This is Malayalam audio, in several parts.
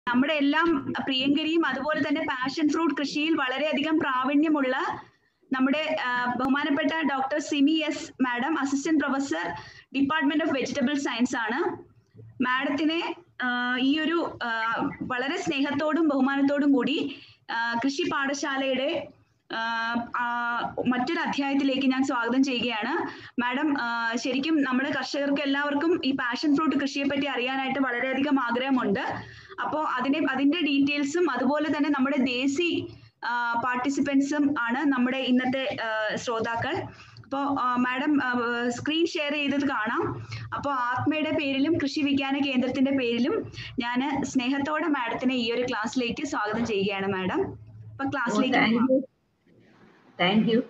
നമ്മുടെ എല്ലാം പ്രിയങ്കരിയും അതുപോലെ തന്നെ പാഷൻ ഫ്രൂട്ട് കൃഷിയിൽ വളരെയധികം പ്രാവീണ്യമുള്ള നമ്മുടെ ആ, ബഹുമാനപ്പെട്ട doctor Simi S madam assistant professor department of vegetable science ആണ് മാഡത്തിനെ ആ, ഈ ഒരു ആ, വളരെ സ്നേഹത്തോടും ബഹുമാനത്തോടും കൂടി ആ, കൃഷി പാഠശാലയുടെ ആ, ആ, മറ്റൊരു അധ്യായത്തിലേക്ക് ഞാൻ സ്വാഗതം ചെയ്യുകയാണ് മാഡം ആ, ശരിക്കും നമ്മുടെ കർഷകർക്ക് എല്ലാവർക്കും ഈ പാഷൻ ഫ്രൂട്ട് കൃഷിയെ പറ്റി അറിയാനായിട്ട് വളരെയധികം ആഗ്രഹമുണ്ട് അപ്പോൾ അതിനെ അതിന്റെ ഡീറ്റെയിൽസും അതുപോലെ തന്നെ നമ്മുടെ ദേശി പാർട്ടിസിപ്പൻസും ആണ് നമ്മുടെ ഇന്നത്തെ ആ, ശ്രോതാക്കൾ അപ്പോൾ മാഡം സ്ക്രീൻ ഷെയർ ചെയ്തത് കാണാം അപ്പോൾ ആത്മയുടെ പേരിലും കൃഷി വിജ്ഞാന കേന്ദ്രത്തിന്റെ പേരിലും ഞാൻ സ്നേഹത്തോടെ മാഡത്തിനെ ഈ ഒരു ക്ലാസ്സിലേക്ക് സ്വാഗതം ചെയ്യുകയാണ് മാഡം അപ്പൊ ക്ലാസ്സിലേക്ക് താങ്ക് പോകാം. യു താങ്ക് യു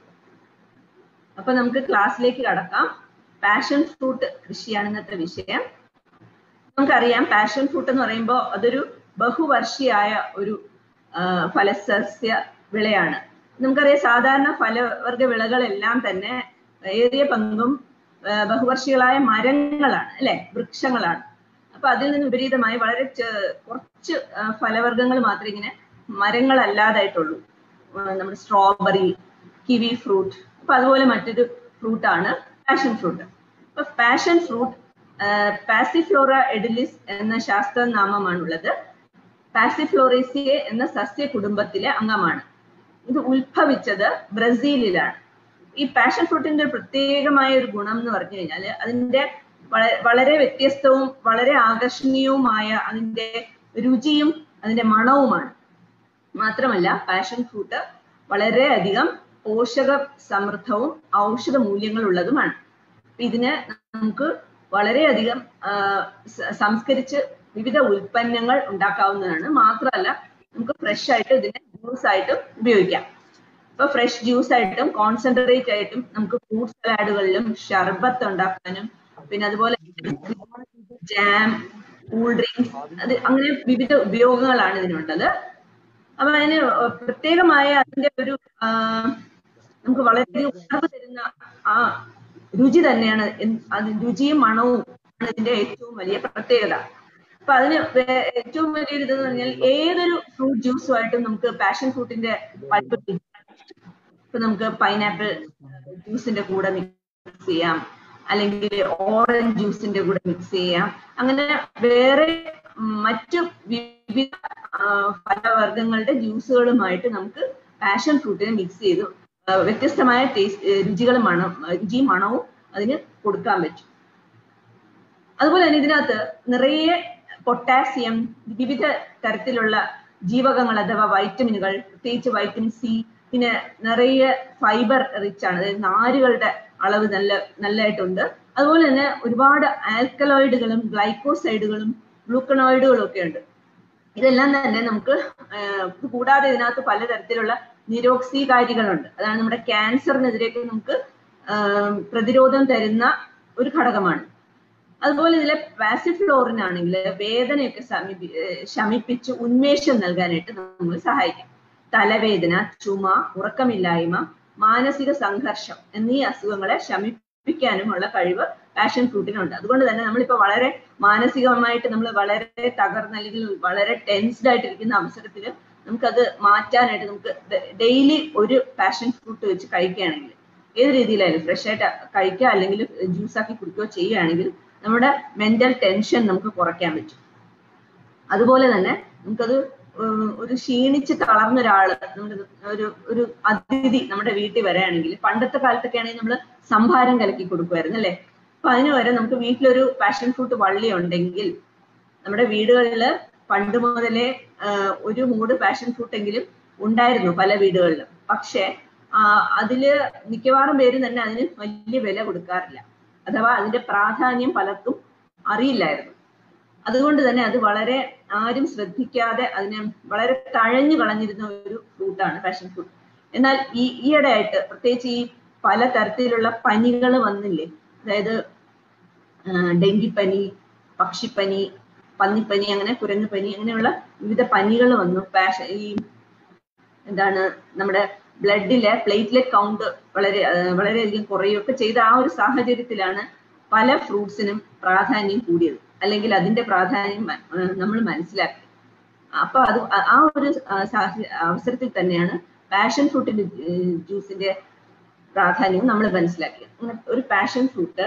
അപ്പൊ നമുക്ക് ക്ലാസ്സിലേക്ക് കടക്കാം പാഷൻ ഫ്രൂട്ട് കൃഷിയാണ് ഇന്നത്തെ വിഷയം നമുക്കറിയാം പാഷൻ ഫ്രൂട്ട് എന്ന് പറയുമ്പോൾ അതൊരു ബഹുവർഷിയായ ഒരു ആ, ഫലസസ്യ വിളയാണ് നമുക്കറിയാം സാധാരണ ഫലവർഗ വിളകളെല്ലാം തന്നെ ഏറിയ പങ്കും ആ, ബഹുവർഷികളായ മരങ്ങളാണ് അല്ലെ വൃക്ഷങ്ങളാണ് അപ്പൊ അതിൽ നിന്ന് വിപരീതമായി വളരെ ചെ- കുറച്ച് ആ, ഫലവർഗ്ഗങ്ങൾ മാത്രമേ ഇങ്ങനെ മരങ്ങളല്ലാതായിട്ടുള്ളൂ ആ, നമ്മുടെ സ്ട്രോബെറി കിവി ഫ്രൂട്ട് അപ്പൊ അതുപോലെ മറ്റൊരു ഫ്രൂട്ടാണ് പാഷൻ ഫ്രൂട്ട് അപ്പൊ പാഷൻ ഫ്രൂട്ട് പാസിഫ്ലോറ എഡിലിസ് എന്ന ശാസ്ത്രനാമമാണുള്ളത് പാസിഫ്ലോറേസിയെ എന്ന സസ്യ കുടുംബത്തിലെ അംഗമാണ് ഇത് ഉത്ഭവിച്ചത് ബ്രസീലിലാണ് ഈ പാഷൻ ഫ്രൂട്ടിന്റെ പ്രത്യേകമായ ഒരു ഗുണം എന്ന് പറഞ്ഞു കഴിഞ്ഞാൽ അതിന്റെ വള- വളരെ വ്യത്യസ്തവും വളരെ ആകർഷണീയവുമായ അതിന്റെ രുചിയും അതിന്റെ മണവുമാണ് മാത്രമല്ല പാഷൻ ഫ്രൂട്ട് വളരെയധികം പോഷക സമൃദ്ധവും ഔഷധ മൂല്യങ്ങളുള്ളതുമാണ് അപ്പൊ ഇതിന് നമുക്ക് വളരെയധികം ആ, സ- സംസ്കരിച്ച് വിവിധ ഉൽപ്പന്നങ്ങൾ ഉണ്ടാക്കാവുന്നതാണ് മാത്രമല്ല നമുക്ക് ഫ്രഷ് ആയിട്ട് ഇതിനെ ജ്യൂസ് ആയിട്ടും ഉപയോഗിക്കാം ഇപ്പൊ ഫ്രഷ് ജ്യൂസ് ആയിട്ടും കോൺസെൻട്രേറ്റ് ആയിട്ടും നമുക്ക് ഫ്രൂട്ട് സലാഡുകളിലും ഷർബത്ത് ഉണ്ടാക്കാനും പിന്നെ അതുപോലെ ജാം കൂൾ ഡ്രിങ്ക്സ് അത് അങ്ങനെ വിവിധ ഉപയോഗങ്ങളാണ് ഇതിനുള്ളത് അപ്പൊ അതിന് പ്രത്യേകമായ അതിന്റെ ഒരു ആ, നമുക്ക് വളരെയധികം ഉണർവ് തരുന്ന ആ രുചി തന്നെയാണ് എന്ത് അത് രുചിയും മണവും ആണ് ഇതിന്റെ ഏറ്റവും വലിയ പ്രത്യേകത അപ്പൊ അതിന് വേ- ഏറ്റവും വലിയൊരു ഇതെന്ന് പറഞ്ഞാൽ ഏതൊരു ഫ്രൂട്ട് ജ്യൂസുമായിട്ടും നമുക്ക് പാഷൻ ഫ്രൂട്ടിന്റെ പൾപ്പ് ഇപ്പൊ നമുക്ക് പൈനാപ്പിൾ ജ്യൂസിന്റെ കൂടെ മിക്സ് ചെയ്യാം അല്ലെങ്കിൽ ഓറഞ്ച് ജ്യൂസിന്റെ കൂടെ മിക്സ് ചെയ്യാം അങ്ങനെ വേറെ മറ്റു വിവിധ ആ, ഫലവർഗ്ഗങ്ങളുടെ ജ്യൂസുകളുമായിട്ട് നമുക്ക് പാഷൻ ഫ്രൂട്ടിനെ മിക്സ് ചെയ്ത് ആ, വ്യത്യസ്തമായ ടേസ്റ്റ് രുചികളും മണം രുചിയും മണവും അതിന് കൊടുക്കാൻ പറ്റും അതുപോലെ തന്നെ ഇതിനകത്ത് നിറയെ പൊട്ടാസ്യം വിവിധ തരത്തിലുള്ള ജീവകങ്ങൾ അഥവാ വൈറ്റമിനുകൾ പ്രത്യേകിച്ച് വൈറ്റമിൻ സി പിന്നെ നിറയെ ഫൈബർ റിച്ച് ആണ് അതായത് നാരുകളുടെ അളവ് നല്ല നല്ലതായിട്ടുണ്ട് അതുപോലെ തന്നെ ഒരുപാട് ആൽക്കലോയിഡുകളും ഗ്ലൈക്കോസൈഡുകളും ഗ്ലൂക്കണോയിഡുകളും ഒക്കെ ഉണ്ട് ഇതെല്ലാം തന്നെ നമുക്ക് ആഹ് ഇത് കൂടാതെ ഇതിനകത്ത് പലതരത്തിലുള്ള നിരോക്സീകാരികളുണ്ട് അതാണ് നമ്മുടെ ക്യാൻസറിനെതിരെയൊക്കെ നമുക്ക് ആഹ് പ്രതിരോധം തരുന്ന ഒരു ഘടകമാണ് അതുപോലെ ഇതിലെ പാസിഫ്ലോറിൻ ആണെങ്കിൽ വേദനയൊക്കെ സമീപി ഏഹ് ശമിപ്പിച്ച് ഉന്മേഷം നൽകാനായിട്ട് നമ്മൾ സഹായിക്കും തലവേദന ചുമ ഉറക്കമില്ലായ്മ മാനസിക സംഘർഷം എന്നീ അസുഖങ്ങളെ ശമിപ്പിക്കാനുമുള്ള കഴിവ് പാഷൻ ഫ്രൂട്ടിനുണ്ട് അതുകൊണ്ട് തന്നെ നമ്മളിപ്പോ വളരെ മാനസികമായിട്ട് നമ്മൾ വളരെ തകർന്ന അല്ലെങ്കിൽ വളരെ ടെൻസ്ഡ് ആയിട്ടിരിക്കുന്ന അവസരത്തിൽ നമുക്കത് മാറ്റാനായിട്ട് നമുക്ക് ഡെയിലി ഒരു പാഷൻ ഫ്രൂട്ട് വെച്ച് കഴിക്കുകയാണെങ്കിൽ ഏത് രീതിയിലായാലും ഫ്രഷ് ആയിട്ട് കഴിക്കുക അല്ലെങ്കിൽ ജ്യൂസ് ആക്കി കുടിക്കുകയോ ചെയ്യുകയാണെങ്കിൽ നമ്മുടെ മെന്റൽ ടെൻഷൻ നമുക്ക് കുറയ്ക്കാൻ പറ്റും അതുപോലെ തന്നെ നമുക്കത് ഉം ഒരു ക്ഷീണിച്ച് തളർന്ന ഒരാള് നമ്മുടെ ഒരു ഒരു അതിഥി നമ്മുടെ വീട്ടിൽ വരികയാണെങ്കിൽ പണ്ടത്തെ കാലത്തൊക്കെ ആണെങ്കിൽ നമ്മൾ സംഭാരം കലക്കി കൊടുക്കുമായിരുന്നു അല്ലെ അപ്പൊ അതിന് വരെ നമുക്ക് വീട്ടിലൊരു പാഷൻ ഫ്രൂട്ട് വള്ളി ഉണ്ടെങ്കിൽ നമ്മുടെ വീടുകളിൽ പണ്ട് മുതലേ ആഹ് ഒരു മൂട് പാഷൻ ഫ്രൂട്ട് എങ്കിലും ഉണ്ടായിരുന്നു പല വീടുകളിലും പക്ഷെ ആ അതില് മിക്കവാറും പേരും തന്നെ അതിന് വലിയ വില കൊടുക്കാറില്ല അഥവാ അതിന്റെ പ്രാധാന്യം പലർക്കും അറിയില്ലായിരുന്നു അതുകൊണ്ട് തന്നെ അത് വളരെ ആരും ശ്രദ്ധിക്കാതെ അതിനെ വളരെ തഴഞ്ഞു കളഞ്ഞിരുന്ന ഒരു ഫ്രൂട്ടാണ് പാഷൻ ഫ്രൂട്ട് എന്നാൽ ഈ ഈയിടെ ആയിട്ട് പ്രത്യേകിച്ച് ഈ പല തരത്തിലുള്ള പനികൾ വന്നില്ലേ അതായത് ആ, ഡെങ്കിപ്പനി പക്ഷിപ്പനി പന്നിപ്പനി അങ്ങനെ കുരങ്ങുപനി അങ്ങനെയുള്ള വിവിധ പനികൾ വന്നു പാഷ ഈ എന്താണ് നമ്മുടെ ബ്ലഡിലെ പ്ലേറ്റ്ലെറ്റ് കൗണ്ട് വളരെ ആ, വളരെയധികം കുറയുകയൊക്കെ ചെയ്ത ആ ഒരു സാഹചര്യത്തിലാണ് പല ഫ്രൂട്ട്സിനും പ്രാധാന്യം കൂടിയത് അല്ലെങ്കിൽ അതിന്റെ പ്രാധാന്യം നമ്മൾ മനസ്സിലാക്കി അപ്പൊ അത് ആ- ആ ഒരു ആ, സാഹചര്യ അവസരത്തിൽ തന്നെയാണ് പാഷൻ ഫ്രൂട്ടിന്റെ ജ്യൂസിന്റെ പ്രാധാന്യവും നമ്മൾ മനസ്സിലാക്കിയത് അങ്ങനെ ഒരു പാഷൻ ഫ്രൂട്ട്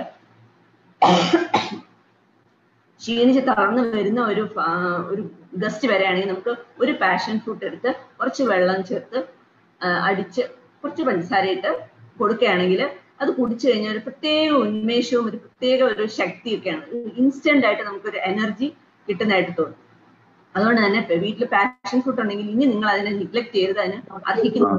ക്ഷീണിച്ച് തളർന്നു വരുന്ന ഒരു ഫ- ഒരു ഗസ്റ്റ് വരെയാണെങ്കിൽ നമുക്ക് ഒരു പാഷൻ ഫ്രൂട്ട് എടുത്ത് കുറച്ച് വെള്ളം ചേർത്ത് ആ, അടിച്ച് കുറച്ച് പഞ്ചസാര ഇട്ട് കൊടുക്കുകയാണെങ്കിൽ അത് കുടിച്ചു കഴിഞ്ഞാൽ ഒരു പ്രത്യേക ഉന്മേഷവും ഒരു പ്രത്യേക ഒരു ശക്തിയൊക്കെയാണ് ഇൻസ്റ്റന്റ് ആയിട്ട് നമുക്കൊരു എനർജി കിട്ടുന്നതായിട്ട് തോന്നും അതുകൊണ്ട് തന്നെ വീട്ടിൽ പാഷൻ ഫ്രൂട്ട് ഉണ്ടെങ്കിൽ ഇനി നിങ്ങൾ അതിനെ നിഗ്ലക്ട് ചെയ്ത് അതിന് അർഹിക്കുന്നു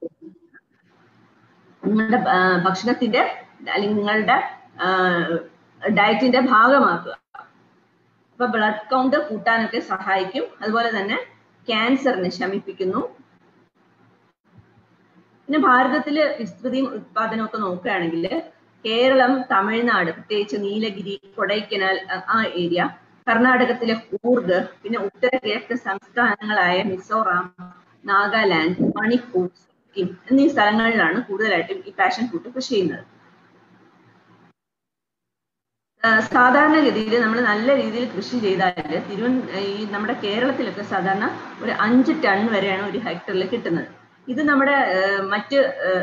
നിങ്ങളുടെ ആ, ഭക്ഷണത്തിന്റെ അല്ലെങ്കിൽ നിങ്ങളുടെ ഡയറ്റിന്റെ ഭാഗമാക്കുക അപ്പൊ ബ്ലഡ് കൗണ്ട് കൂട്ടാനൊക്കെ സഹായിക്കും അതുപോലെ തന്നെ ക്യാൻസറിനെ ശമിപ്പിക്കുന്നു പിന്നെ ഭാരതത്തില് വിസ്തൃതിയും ഉത്പാദനവും ഒക്കെ നോക്കുകയാണെങ്കിൽ കേരളം തമിഴ്നാട് പ്രത്യേകിച്ച് നീലഗിരി കൊടൈക്കനാൽ അ- ആ ഏരിയ കർണാടകത്തിലെ കൂർഗ് പിന്നെ ഉത്തര കിഴക്ക് സംസ്ഥാനങ്ങളായ മിസോറാം നാഗാലാൻഡ് മണിപ്പൂർ സിക്കിം എന്നീ സ്ഥലങ്ങളിലാണ് കൂടുതലായിട്ടും ഈ പാഷൻ ഫ്രൂട്ട് കൃഷി ചെയ്യുന്നത് ആ, സാധാരണഗതിയിൽ നമ്മൾ നല്ല രീതിയിൽ കൃഷി ചെയ്താൽ തിരുവൻ ഈ നമ്മുടെ കേരളത്തിലൊക്കെ സാധാരണ ഒരു അഞ്ച് ടൺ വരെയാണ് ഒരു ഹെക്ടറിൽ കിട്ടുന്നത് ഇത് നമ്മുടെ ആ, മറ്റ്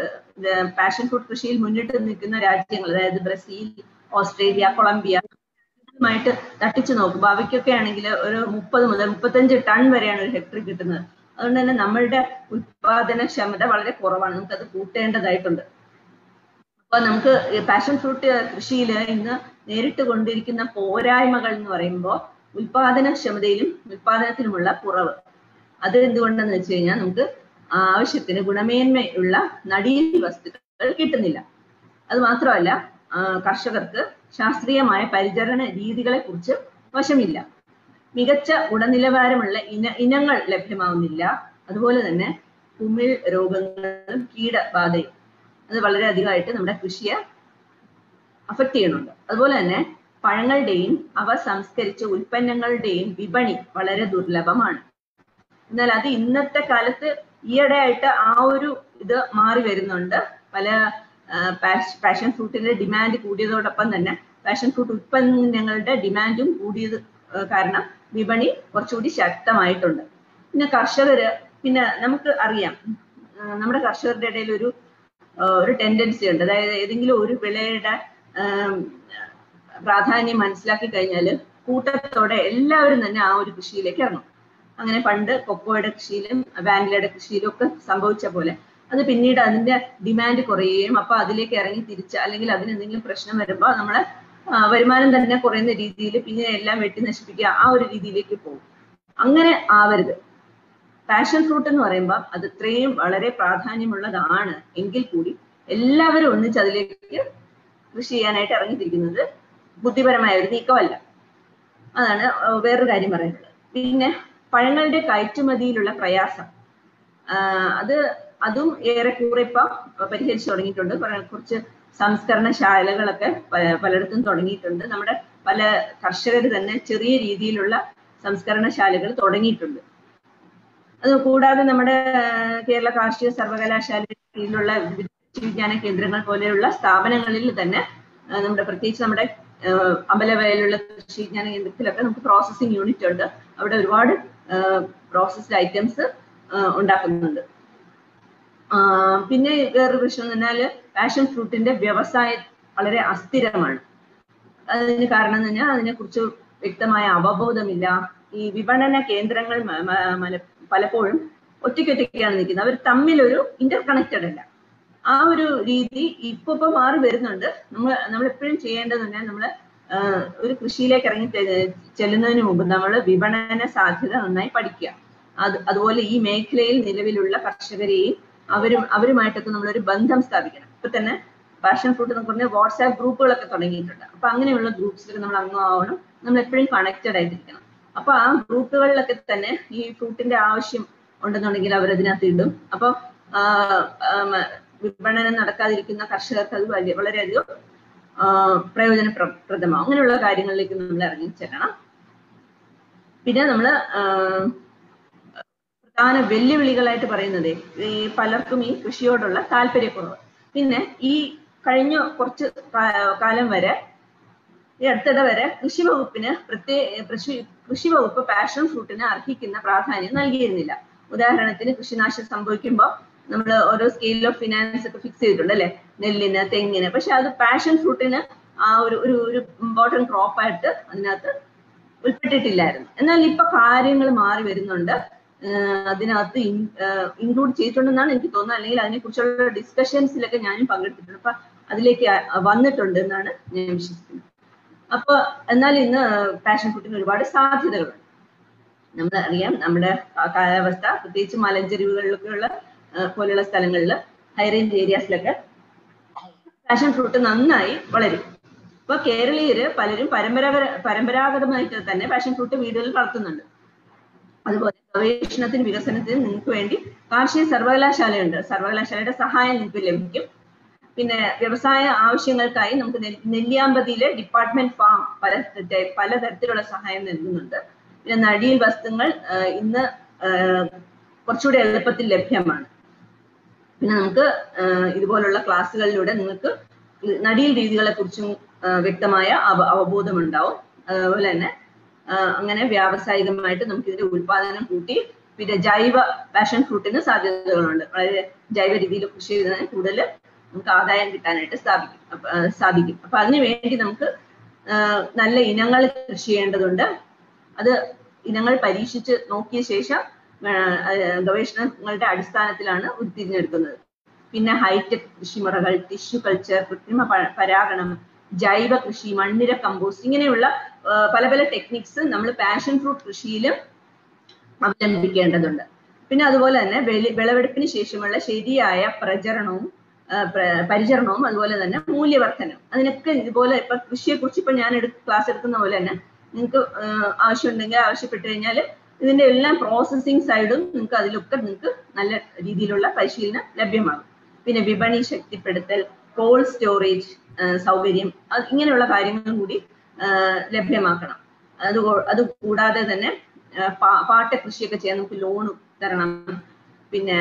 പാഷൻ ഫ്രൂട്ട് കൃഷിയിൽ മുന്നിട്ട് നിൽക്കുന്ന രാജ്യങ്ങൾ അതായത് ബ്രസീൽ ഓസ്ട്രേലിയ കൊളംബിയ ഇതുമായിട്ട് തട്ടിച്ചു നോക്കുമ്പോൾ അവയ്ക്കൊക്കെ ആണെങ്കിൽ ഒരു മുപ്പത് മുതൽ മുപ്പത്തഞ്ച് ടൺ വരെയാണ് ഒരു ഹെക്ടർ കിട്ടുന്നത് അതുകൊണ്ട് തന്നെ നമ്മളുടെ ഉത്പാദനക്ഷമത വളരെ കുറവാണ് നമുക്കത് കൂട്ടേണ്ടതായിട്ടുണ്ട് അപ്പൊ നമുക്ക് പാഷൻ ഫ്രൂട്ട് കൃഷിയിൽ ഇന്ന് നേരിട്ട് കൊണ്ടിരിക്കുന്ന പോരായ്മകൾ എന്ന് പറയുമ്പോൾ ഉൽപാദനക്ഷമതയിലും ഉൽപാദനത്തിലുമുള്ള കുറവ് അത് എന്തുകൊണ്ടെന്ന് വെച്ച് കഴിഞ്ഞാൽ നമുക്ക് ആവശ്യത്തിന് ഗുണമേന്മയുള്ള നടീൽ വസ്തുക്കൾ കിട്ടുന്നില്ല അത് മാത്രമല്ല ആ, കർഷകർക്ക് ശാസ്ത്രീയമായ പരിചരണ രീതികളെ കുറിച്ച് വശമില്ല മികച്ച ഗുണനിലവാരമുള്ള ഇന ഇനങ്ങൾ ലഭ്യമാവുന്നില്ല അതുപോലെ തന്നെ കുമിൾ രോഗങ്ങളും കീടബാധയും അത് വളരെ അധികമായിട്ട് നമ്മുടെ കൃഷിയെ അഫക്ട് ചെയ്യുന്നുണ്ട് അതുപോലെ തന്നെ പഴങ്ങളുടെയും അവ സംസ്കരിച്ച ഉൽപ്പന്നങ്ങളുടെയും വിപണി വളരെ ദുർലഭമാണ് എന്നാൽ അത് ഇന്നത്തെ കാലത്ത് ഈയിടെയായിട്ട് ആ ഒരു ഇത് മാറി വരുന്നുണ്ട് പല പാഷൻ ഫ്രൂട്ടിന്റെ ഡിമാൻഡ് കൂടിയതോടൊപ്പം തന്നെ പാഷൻ ഫ്രൂട്ട് ഉൽപ്പന്നങ്ങളുടെ ഡിമാൻഡും കൂടിയത് ആ, കാരണം വിപണി കുറച്ചുകൂടി ശക്തമായിട്ടുണ്ട് പിന്നെ കർഷകര് പിന്നെ നമുക്ക് അറിയാം ആ, നമ്മുടെ കർഷകരുടെ ഇടയിൽ ഒരു ആ, ഒരു ടെൻഡൻസി ഉണ്ട് അതായത് ഏതെങ്കിലും ഒരു വിളയുടെ ആം, പ്രാധാന്യം മനസ്സിലാക്കി കഴിഞ്ഞാൽ കൂട്ടത്തോടെ എല്ലാവരും തന്നെ ആ ഒരു കൃഷിയിലേക്ക് ഇറങ്ങും അങ്ങനെ പണ്ട് കൊക്കോയുടെ കൃഷിയിലും വാനിലയുടെ കൃഷിയിലും ഒക്കെ സംഭവിച്ച പോലെ അത് പിന്നീട് അതിന്റെ ഡിമാൻഡ് കുറയുകയും അപ്പൊ അതിലേക്ക് ഇറങ്ങി തിരിച്ച് അല്ലെങ്കിൽ അതിന് എന്തെങ്കിലും പ്രശ്നം വരുമ്പോൾ നമ്മളെ ആ, വരുമാനം തന്നെ കുറയുന്ന രീതിയിൽ പിന്നെ എല്ലാം വെട്ടി നശിപ്പിക്കുക ആ ഒരു രീതിയിലേക്ക് പോകും അങ്ങനെ ആവരുത് പാഷൻ ഫ്രൂട്ട് എന്ന് പറയുമ്പോൾ അത് ഇത്രയും വളരെ പ്രാധാന്യമുള്ളതാണ് എങ്കിൽ കൂടി എല്ലാവരും ഒന്നിച്ച് അതിലേക്ക് കൃഷി ചെയ്യാനായിട്ട് ഇറങ്ങിത്തിരിക്കുന്നത് ബുദ്ധിപരമായ ഒരു നീക്കമല്ല അതാണ് ഏർ വേറൊരു കാര്യം പറയുന്നത് പിന്നെ പഴങ്ങളുടെ കയറ്റുമതിയിലുള്ള പ്രയാസം ആഹ് അത് അതും ഏറെക്കുറെ ഇപ്പം പരിഹരിച്ചു തുടങ്ങിയിട്ടുണ്ട് കുറെ- കുറച്ച് സംസ്കരണശാലകളൊക്കെ പ- പലയിടത്തും തുടങ്ങിയിട്ടുണ്ട് നമ്മുടെ പല കർഷകർ തന്നെ ചെറിയ രീതിയിലുള്ള സംസ്കരണശാലകൾ തുടങ്ങിയിട്ടുണ്ട് അത് കൂടാതെ നമ്മുടെ ആഹ് കേരള കാർഷിക സർവകലാശാലയുടെ കീഴിലുള്ള വിവിധ കൃഷി വിജ്ഞാന കേന്ദ്രങ്ങൾ പോലെയുള്ള സ്ഥാപനങ്ങളിൽ തന്നെ ആഹ് നമ്മുടെ പ്രത്യേകിച്ച് നമ്മുടെ ആഹ് അമ്പലവയലുള്ള കൃഷി വിജ്ഞാന കേന്ദ്രത്തിലൊക്കെ നമുക്ക് പ്രോസസ്സിംഗ് യൂണിറ്റ് ഉണ്ട് അവിടെ ഒരുപാട് പ്രോസസ്ഡ് ഐറ്റംസ് ഉണ്ടാക്കുന്നുണ്ട് ആഹ് പിന്നെ വേറൊരു പ്രശ്നം എന്ന് പറഞ്ഞാല് പാഷൻ ഫ്രൂട്ടിന്റെ വ്യവസായം വളരെ അസ്ഥിരമാണ് അതിന് കാരണം എന്ന് പറഞ്ഞാൽ അതിനെക്കുറിച്ച് വ്യക്തമായ അവബോധമില്ല ഈ വിപണന കേന്ദ്രങ്ങൾ മ- മ- മല- പലപ്പോഴും ഒറ്റയ്ക്കൊറ്റയ്ക്കാണ് നിൽക്കുന്നത് അവർ തമ്മിലൊരു ഇന്റർ കണക്റ്റഡ് അല്ല ആ ഒരു രീതി ഇപ്പൊ ഇപ്പൊ മാറി വരുന്നുണ്ട് നമ്മൾ നമ്മൾ എപ്പോഴും ചെയ്യേണ്ടത് തന്നെ നമ്മൾ ഒരു കൃഷിയിലേക്ക് ഇറങ്ങി ചെ- ചെല്ലുന്നതിന് മുമ്പ് നമ്മൾ വിപണന സാധ്യത നന്നായി പഠിക്കുക അത് അതുപോലെ ഈ മേഖലയിൽ നിലവിലുള്ള കർഷകരെയും അവരും അവരുമായിട്ടൊക്കെ നമ്മളൊരു ബന്ധം സ്ഥാപിക്കണം ഇപ്പൊ തന്നെ പാഷൻ ഫ്രൂട്ട് എന്ന് പറഞ്ഞ വാട്സാപ്പ് ഗ്രൂപ്പുകളൊക്കെ തുടങ്ങിയിട്ടുണ്ട് അപ്പൊ അങ്ങനെയുള്ള ഗ്രൂപ്പ്സിലൊക്കെ നമ്മൾ അംഗമാവണം നമ്മൾ എപ്പോഴും കണക്റ്റഡ് ആയിട്ടിരിക്കണം അപ്പൊ ആ ഗ്രൂപ്പുകളിലൊക്കെ തന്നെ ഈ ഫ്രൂട്ടിന്റെ ആവശ്യം ഉണ്ടെന്നുണ്ടെങ്കിൽ അവരതിനകത്ത് ഇടും അപ്പൊ വിപണനം നടക്കാതിരിക്കുന്ന കർഷകർക്ക് അത് വലിയ വളരെയധികം ആ, പ്രയോജനപ്രദമാവും അങ്ങനെയുള്ള കാര്യങ്ങളിലേക്ക് നമ്മൾ ഇറങ്ങി ചെല്ലണം പിന്നെ നമ്മൾ പ്രധാന വെല്ലുവിളികളായിട്ട് പറയുന്നത് ഈ പലർക്കും ഈ കൃഷിയോടുള്ള താല്പര്യക്കുറവ് പിന്നെ ഈ കഴിഞ്ഞ കുറച്ച് കാ- കാലം വരെ ഈ അടുത്തിടെ വരെ കൃഷി വകുപ്പിന് പ്രത്യേക കൃഷി കൃഷി വകുപ്പ് പാഷൻ ഫ്രൂട്ടിന് അർഹിക്കുന്ന പ്രാധാന്യം നൽകിയിരുന്നില്ല ഉദാഹരണത്തിന് കൃഷിനാശം സംഭവിക്കുമ്പോൾ നമ്മൾ ഓരോ സ്കെയിൽ ഓഫ് ഫിനാൻസ് ഒക്കെ ഫിക്സ് ചെയ്തിട്ടുണ്ട് അല്ലെ നെല്ലിന് തെങ്ങിന് പക്ഷെ അത് പാഷൻ ഫ്രൂട്ടിന് ആ ഒരു ഒരു ഒരു ഇമ്പോർട്ടൻറ്റ് ക്രോപ്പായിട്ട് അതിനകത്ത് ഉൾപ്പെട്ടിട്ടില്ലായിരുന്നു എന്നാൽ ഇപ്പൊ കാര്യങ്ങൾ മാറി വരുന്നുണ്ട് അതിനകത്ത് ഇൻക്ലൂഡ് ചെയ്തിട്ടുണ്ടെന്നാണ് എനിക്ക് തോന്നുന്നത് അല്ലെങ്കിൽ അതിനെ കുറിച്ചുള്ള ഡിസ്കഷൻസിലൊക്കെ ഞാനും പങ്കെടുത്തിട്ടുണ്ട് അപ്പൊ അതിലേക്ക് വന്നിട്ടുണ്ട് എന്നാണ് ഞാൻ വിശ്വസിക്കുന്നത് അപ്പൊ എന്നാൽ ഇന്ന് പാഷൻ ഫ്രൂട്ടിന് ഒരുപാട് സാധ്യതകളുണ്ട് നമ്മൾ അറിയാം നമ്മുടെ കാലാവസ്ഥ പ്രത്യേകിച്ച് മലഞ്ചെരിവുകളിലൊക്കെയുള്ള പോലെയുള്ള സ്ഥലങ്ങളിൽ ഹൈ റേഞ്ച് ഏരിയാസിലൊക്കെ പാഷൻ ഫ്രൂട്ട് നന്നായി വളരും ഇപ്പൊ കേരളീയര് പലരും പരമ്പരാഗത പരമ്പരാഗതമായിട്ട് തന്നെ പാഷൻ ഫ്രൂട്ട് വീടുകളിൽ വളർത്തുന്നുണ്ട് അതുപോലെ ഗവേഷണത്തിന് വികസനത്തിന് നിങ്ങൾക്ക് വേണ്ടി കാർഷിക സർവകലാശാലയുണ്ട് സർവകലാശാലയുടെ സഹായം നിങ്ങൾക്ക് ലഭിക്കും പിന്നെ വ്യവസായ ആവശ്യങ്ങൾക്കായി നമുക്ക് നെല്ലിയാമ്പതിയിലെ ഡിപ്പാർട്ട്മെന്റ് ഫാം പല പലതരത്തിലുള്ള സഹായം നൽകുന്നുണ്ട് പിന്നെ നടിയിൽ വസ്തുക്കൾ ഇന്ന് കുറച്ചുകൂടി എളുപ്പത്തിൽ ലഭ്യമാണ് പിന്നെ നമുക്ക് ഇതുപോലുള്ള ക്ലാസ്സുകളിലൂടെ നിങ്ങൾക്ക് നടിയിൽ രീതികളെ കുറിച്ചും വ്യക്തമായ അവബോധം ഉണ്ടാവും അതുപോലെ തന്നെ അങ്ങനെ വ്യാവസായികമായിട്ട് നമുക്ക് ഇതിന്റെ ഉൽപാദനം കൂട്ടി പിന്നെ ജൈവ പാഷൻ ഫ്രൂട്ടിന് സാധ്യതകളുണ്ട് വളരെ ജൈവ രീതിയിൽ കൃഷി ചെയ്തതിന് കൂടുതൽ നമുക്ക് ആദായം കിട്ടാനായിട്ട് സ്ഥാപിക്കും സാധിക്കും അപ്പൊ അതിനു വേണ്ടി നമുക്ക് നല്ല ഇനങ്ങൾ കൃഷി ചെയ്യേണ്ടതുണ്ട് അത് ഇനങ്ങൾ പരീക്ഷിച്ച് നോക്കിയ ശേഷം ഗവേഷണങ്ങളുടെ അടിസ്ഥാനത്തിലാണ് ഉരുത്തിരിഞ്ഞെടുക്കുന്നത് പിന്നെ ഹൈടെക് കൃഷിമുറകൾ ടിഷ്യൂ കൾച്ചർ കൃത്രിമ പരാഗണം ജൈവ കൃഷി മണ്ണിര കമ്പോസ്റ്റ് ഇങ്ങനെയുള്ള പല പല ടെക്നിക്സ് നമ്മൾ പാഷൻ ഫ്രൂട്ട് കൃഷിയിലും അവലംബിക്കേണ്ടതുണ്ട് പിന്നെ അതുപോലെ തന്നെ വിളവെടുപ്പിന് ശേഷമുള്ള ശരിയായ പ്രചരണവും പരിചരണവും അതുപോലെ തന്നെ മൂല്യവർദ്ധനവും അതിനൊക്കെ ഇതുപോലെ ഇപ്പൊ കൃഷിയെ കുറിച്ച് ഇപ്പൊ ഞാൻ എടു ക്ലാസ് എടുക്കുന്ന പോലെ തന്നെ നിങ്ങൾക്ക് ആവശ്യമുണ്ടെങ്കിൽ ആവശ്യപ്പെട്ട് കഴിഞ്ഞാൽ ഇതിന്റെ എല്ലാം പ്രോസസ്സിംഗ് സൈഡും നിങ്ങൾക്ക് അതിലൊക്കെ നിങ്ങൾക്ക് നല്ല രീതിയിലുള്ള പരിശീലനം ലഭ്യമാകും പിന്നെ വിപണി ശക്തിപ്പെടുത്തൽ കോൾഡ് സ്റ്റോറേജ് സൗകര്യം ഇങ്ങനെയുള്ള കാര്യങ്ങളും കൂടി ലഭ്യമാക്കണം അത് അത് കൂടാതെ തന്നെ പാട്ട കൃഷിയൊക്കെ ചെയ്യാൻ നമുക്ക് ലോൺ തരണം പിന്നെ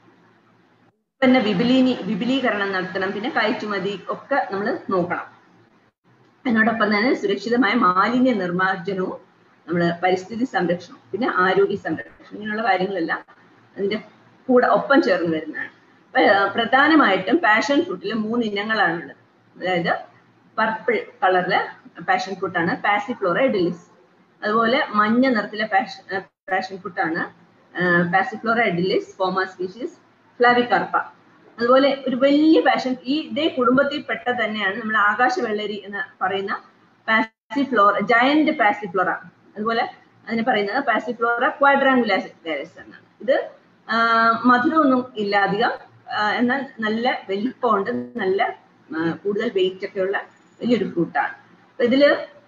ഉൽപ്പന്ന വിപുലീനി വിപുലീകരണം നടത്തണം പിന്നെ കയറ്റുമതി ഒക്കെ നമ്മൾ നോക്കണം അതിനോടൊപ്പം തന്നെ സുരക്ഷിതമായ മാലിന്യ നിർമ്മാർജ്ജനവും നമ്മൾ പരിസ്ഥിതി സംരക്ഷണം പിന്നെ ആരോഗ്യ സംരക്ഷണം ഇങ്ങനെയുള്ള കാര്യങ്ങളെല്ലാം അതിന്റെ കൂടെ ഒപ്പം ചേർന്ന് വരുന്നതാണ് പ്രധാനമായിട്ടും പാഷൻ ഫ്രൂട്ടിൽ മൂന്ന് ഇനങ്ങളാണുള്ളത് അതായത് പർപ്പിൾ കളറിലെ പാഷൻ ഫ്രൂട്ടാണ് പാസിഫ്ലോറ എഡിലിസ് അതുപോലെ മഞ്ഞ നിറത്തിലെ പാഷൻ പാഷൻ ഫ്രൂട്ടാണ് passiflora edulis forma species flavicarpa അതുപോലെ ഒരു വലിയ പാഷൻ ഈ ഇതേ കുടുംബത്തിൽ പെട്ട തന്നെയാണ് നമ്മൾ ആകാശ വെള്ളരി എന്ന് പറയുന്ന പാസിഫ്ലോറ ജയന്റ് പാസിഫ്ലോറ അതുപോലെ അതിന് പറയുന്നത് പാസിഫ്ലോറ ക്വാഡ്രാങ്കുലാസ് എന്നാണ് ഇത് മധുരമൊന്നും ഇല്ല അധികം എന്നാൽ നല്ല വലിപ്പമുണ്ട് നല്ല കൂടുതൽ വെയിറ്റ് ഒക്കെ ഉള്ള വലിയൊരു ഫ്രൂട്ടാണ് ഇതില്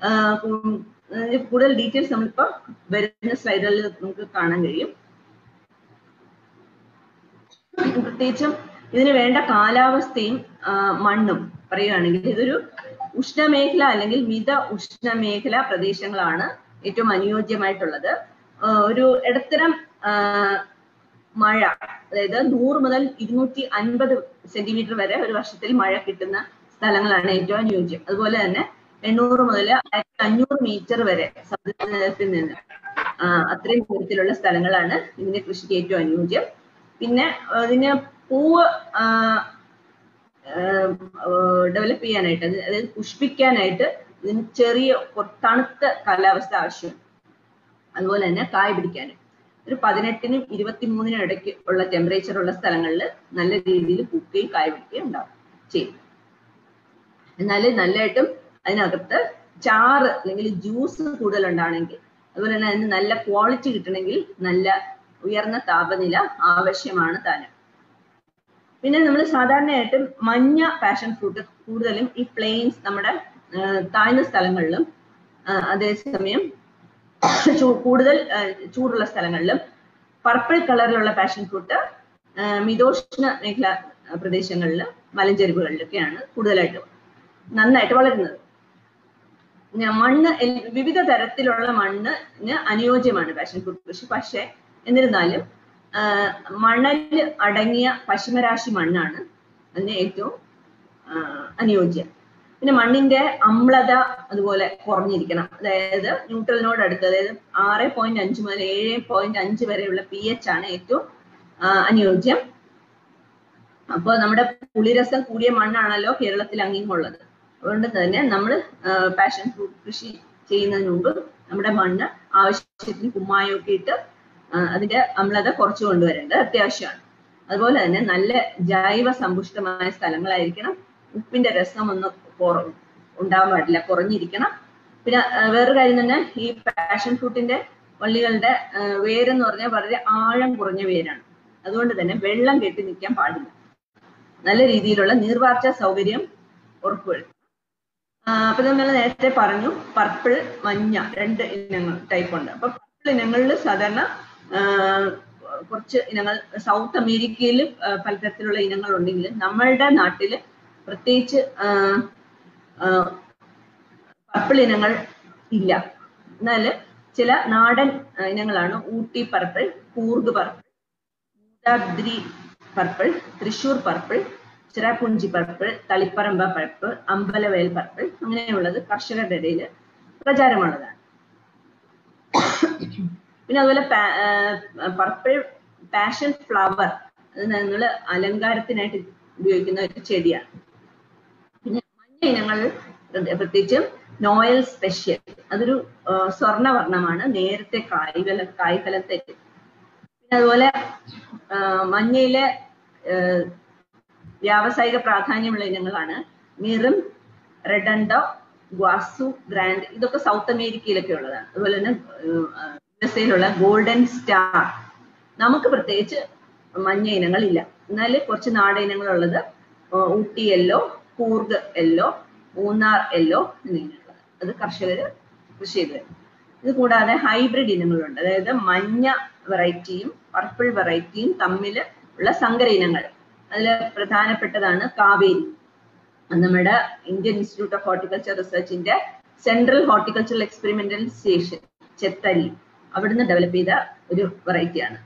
കൂടുതൽ ഡീറ്റെയിൽസ് നമ്മളിപ്പോ വരുന്ന സ്ലൈഡുകളിൽ നമുക്ക് കാണാൻ കഴിയും പ്രത്യേകിച്ചും ഇതിന് വേണ്ട കാലാവസ്ഥയും മണ്ണും പറയുകയാണെങ്കിൽ ഇതൊരു ഉഷ്ണമേഖല അല്ലെങ്കിൽ മിത ഉഷ്ണമേഖല പ്രദേശങ്ങളാണ് ഏറ്റവും അനുയോജ്യമായിട്ടുള്ളത് ഒരു ഇടത്തരം മഴ അതായത് നൂറ് മുതൽ ഇരുന്നൂറ്റി അൻപത് സെന്റിമീറ്റർ വരെ ഒരു വർഷത്തിൽ മഴ കിട്ടുന്ന സ്ഥലങ്ങളാണ് ഏറ്റവും അനുയോജ്യം അതുപോലെ തന്നെ എണ്ണൂറ് മുതൽ ആയിരത്തി അഞ്ഞൂറ് മീറ്റർ വരെ സമുദ്രത്തിൽ നിന്ന് അത്രയും ദൂരത്തിലുള്ള സ്ഥലങ്ങളാണ് ഇതിന്റെ കൃഷിക്ക് ഏറ്റവും അനുയോജ്യം പിന്നെ ഇതിന് പൂവ് ഡെവലപ്പ് ചെയ്യാനായിട്ട് അതായത് പുഷ്പിക്കാനായിട്ട് ഇതിന് ചെറിയ തണുത്ത കാലാവസ്ഥ ആവശ്യമാണ് അതുപോലെ തന്നെ കായ പിടിക്കാനും ഒരു പതിനെട്ടിനും ഇരുപത്തിമൂന്നിനും ഇടയ്ക്ക് ഉള്ള ടെമ്പറേച്ചർ ഉള്ള സ്ഥലങ്ങളിൽ നല്ല രീതിയിൽ പൂക്കുകയും കായ പിടിക്കുകയും ഉണ്ടാവും ചെയ്യും എന്നാൽ നല്ലതായിട്ടും അതിനകത്ത് ചാറ് അല്ലെങ്കിൽ ജ്യൂസ് കൂടുതൽ ഉണ്ടാണെങ്കിൽ അതുപോലെ തന്നെ അതിന് നല്ല ക്വാളിറ്റി കിട്ടണമെങ്കിൽ നല്ല ഉയർന്ന താപനില ആവശ്യമാണ് താനും പിന്നെ നമ്മൾ സാധാരണയായിട്ടും മഞ്ഞ പാഷൻ ഫ്രൂട്ട് കൂടുതലും ഈ പ്ലെയിൻസ് നമ്മുടെ താഴ്ന്ന സ്ഥലങ്ങളിലും അതേസമയം കൂടുതൽ ചൂടുള്ള സ്ഥലങ്ങളിലും പർപ്പിൾ കളറിലുള്ള പാഷൻ ഫ്രൂട്ട് മിതോഷ്ണ മേഖല പ്രദേശങ്ങളിൽ മലഞ്ചെരിവുകളിലൊക്കെയാണ് കൂടുതലായിട്ട് നന്നായിട്ട് വളരുന്നത് മണ്ണ് വിവിധ തരത്തിലുള്ള മണ്ണിന് അനുയോജ്യമാണ് പാഷൻ ഫ്രൂട്ട് കൃഷി പക്ഷേ എന്നിരുന്നാലും മണൽ അടങ്ങിയ പശ്ചിമരാശി മണ്ണാണ് അതിന് ഏറ്റവും അനുയോജ്യം പിന്നെ മണ്ണിന്റെ അമ്ലത അതുപോലെ കുറഞ്ഞിരിക്കണം അതായത് ന്യൂട്രലിനോട് അടുത്ത് അതായത് ആറ് പോയിന്റ് അഞ്ച് മുതൽ ഏഴ് പോയിന്റ് അഞ്ച് വരെയുള്ള പി എച്ച് ആണ് ഏറ്റവും ആ, അനുയോജ്യം അപ്പോൾ നമ്മുടെ പുളിരസം കൂടിയ മണ്ണാണല്ലോ കേരളത്തിൽ അങ്ങിങ്ങുള്ളത് അതുകൊണ്ട് തന്നെ നമ്മൾ പാഷൻ ഫ്രൂട്ട് കൃഷി ചെയ്യുന്നതിന് മുമ്പ് നമ്മുടെ മണ്ണ് ആവശ്യത്തിന് കുമ്മായമൊക്കെ ഇട്ട് ആ, അതിന്റെ അമ്ലത കുറച്ചു കൊണ്ടുവരേണ്ടത് അത്യാവശ്യമാണ് അതുപോലെ തന്നെ നല്ല ജൈവ സമ്പുഷ്ടമായ സ്ഥലങ്ങളായിരിക്കണം ഉപ്പിന്റെ രസം ഒന്ന് കുറ ഉണ്ടാവാൻ പാടില്ല കുറഞ്ഞിരിക്കണം പിന്നെ ആ, വേറൊരു കാര്യം തന്നെ ഈ പാഷൻ ഫ്രൂട്ടിന്റെ വള്ളികളുടെ ആ, വേരെന്ന് പറഞ്ഞാൽ വളരെ ആഴം കുറഞ്ഞ വേരാണ് അതുകൊണ്ട് തന്നെ വെള്ളം കെട്ടി നിൽക്കാൻ പാടില്ല നല്ല രീതിയിലുള്ള നീർവാർച്ച സൗകര്യം ഉറപ്പുവരുത്തും ആ, അപ്പൊ നമ്മൾ നേരത്തെ പറഞ്ഞു പർപ്പിൾ മഞ്ഞ രണ്ട് ഇനങ്ങൾ ടൈപ്പ് ഉണ്ട് അപ്പൊ പർപ്പിൾ ഇനങ്ങളിൽ സാധാരണ ആ, കുറച്ച് ഇനങ്ങൾ സൗത്ത് അമേരിക്കയിൽ ആ, പലതരത്തിലുള്ള ഇനങ്ങൾ ഉണ്ടെങ്കിലും നമ്മളുടെ നാട്ടില് പ്രത്യേകിച്ച് ആ, ആ, പർപ്പിൾ ഇനങ്ങൾ ഇല്ല എന്നാൽ ചില നാടൻ ആ, ഇനങ്ങളാണ് Ooty purple Coorg purple Moothadri purple Thrissur purple Cherrapunji purple Taliparamba purple Ambalavayal purple അങ്ങനെയുള്ളത് കർഷകരുടെ ഇടയിൽ പ്രചാരമുള്ളതാണ് പിന്നെ അതുപോലെ പർപ്പിൾ പാഷൻ ഫ്ലവർ അത് നമ്മൾ അലങ്കാരത്തിനായിട്ട് ഉപയോഗിക്കുന്ന ഒരു ചെടിയാണ് പിന്നെ മഞ്ഞ ഇനങ്ങൾ പ്രത്യ- പ്രത്യേകിച്ചും നോയൽ സ്പെഷ്യൽ അതൊരു ആ, സ്വർണ്ണവർണ്ണമാണ് നേരത്തെ കായ്ഫല കായ്ഫലം തരും പിന്നെ അതുപോലെ ആ, മഞ്ഞയിലെ ആ, വ്യാവസായിക പ്രാധാന്യമുള്ള ഇനങ്ങളാണ് മിറും റെഡൻഡോ ഗ്വാസു ഗ്രാൻഡ് ഇതൊക്കെ സൗത്ത് അമേരിക്കയിലൊക്കെ ഉള്ളതാണ് അതുപോലെ തന്നെ യു എസ് എയിലുള്ള ഗോൾഡൻ സ്റ്റാർ നമുക്ക് പ്രത്യേകിച്ച് മഞ്ഞ ഇനങ്ങളില്ല എന്നാൽ കുറച്ച് നാടൻ ഇനങ്ങളുള്ളത് ആ, Ooty yellow Coorg yellow Munnar yellow എന്നിങ്ങനെയുള്ളത് അത് കർഷകർ കൃഷി ചെയ്ത് വരുന്നു ഇത് കൂടാതെ ഹൈബ്രിഡ് ഇനങ്ങളുണ്ട് അതായത് മഞ്ഞ വെറൈറ്റിയും പർപ്പിൾ വെറൈറ്റിയും തമ്മിൽ ഉള്ള സങ്കര ഇനങ്ങൾ അതിൽ പ്രധാനപ്പെട്ടതാണ് കാവേരി അത് നമ്മുടെ ഇന്ത്യൻ ഇൻസ്റ്റിറ്റ്യൂട്ട് ഓഫ് ഹോർട്ടിക്കൾച്ചർ റിസർച്ചിന്റെ central horticultural experimental station Chethali അവിടുന്ന് ഡെവലപ്പ് ചെയ്ത ഒരു വെറൈറ്റിയാണ്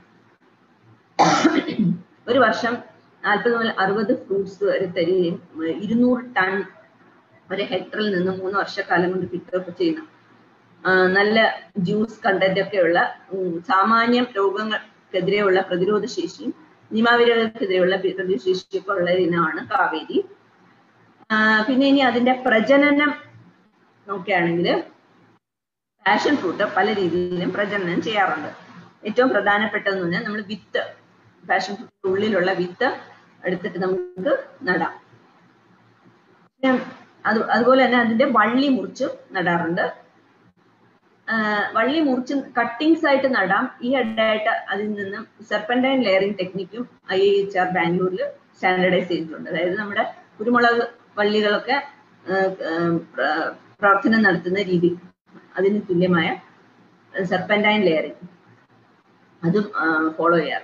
ഒരു വർഷം നാൽപ്പത് മുതൽ അറുപത് ഫ്രൂട്ട്സ് വരെ തരികയും ഉം, ഇരുന്നൂറ് ടൺ ഒരു ഹെക്ടറിൽ നിന്ന് മൂന്ന് വർഷക്കാലം കൊണ്ട് കിട്ടുകയൊക്കെ ചെയ്യുന്ന ആ, നല്ല ജ്യൂസ് കണ്ടന്റ് ഒക്കെയുള്ള ഉം, സാമാന്യം രോഗങ്ങൾക്കെതിരെയുള്ള പ്രതിരോധ ശേഷിയും നിമാവിരകൾക്കെതിരെയുള്ള പ്രതിരോധ ശേഷിയൊക്കെ ഉള്ള ഇനമാണ് കാവേരി ആ, പിന്നെ ഇനി അതിന്റെ പ്രജനനം നോക്കുകയാണെങ്കിൽ പാഷൻ ഫ്രൂട്ട് പല രീതിയിലും പ്രജനനം ചെയ്യാറുണ്ട് ഏറ്റവും പ്രധാനപ്പെട്ടതെന്ന് പറഞ്ഞാൽ നമ്മൾ വിത്ത് പാഷൻ ഫ്രൂട്ട് ഉള്ളിലുള്ള വിത്ത് എടുത്തിട്ട് നമുക്ക് നടാം പിന്നെ അത് അതുപോലെ തന്നെ അതിന്റെ വള്ളി മുറിച്ച് നടാറുണ്ട് ആ, വള്ളി മുറിച്ച് കട്ടിങ്സ് ആയിട്ട് നടാം ഈ ഇടയായിട്ട് അതിൽ നിന്നും സെർപ്പൻറ്റൈൻ ലെയറിംഗ് ടെക്നിക്കും ഐ എച്ച് ആർ ബാംഗ്ലൂരിൽ സ്റ്റാൻഡർഡൈസ് ചെയ്തിട്ടുണ്ട് അതായത് നമ്മുടെ കുരുമുളക് വള്ളികളൊക്കെ ആ, ആ, പ്ര- പ്രവർത്തനം നടത്തുന്ന രീതി അതിന് തുല്യമായ സെർപ്പൻറ്റൈൻ ലെയറിംഗ് അതും ഫോളോ ചെയ്യാറുണ്ട്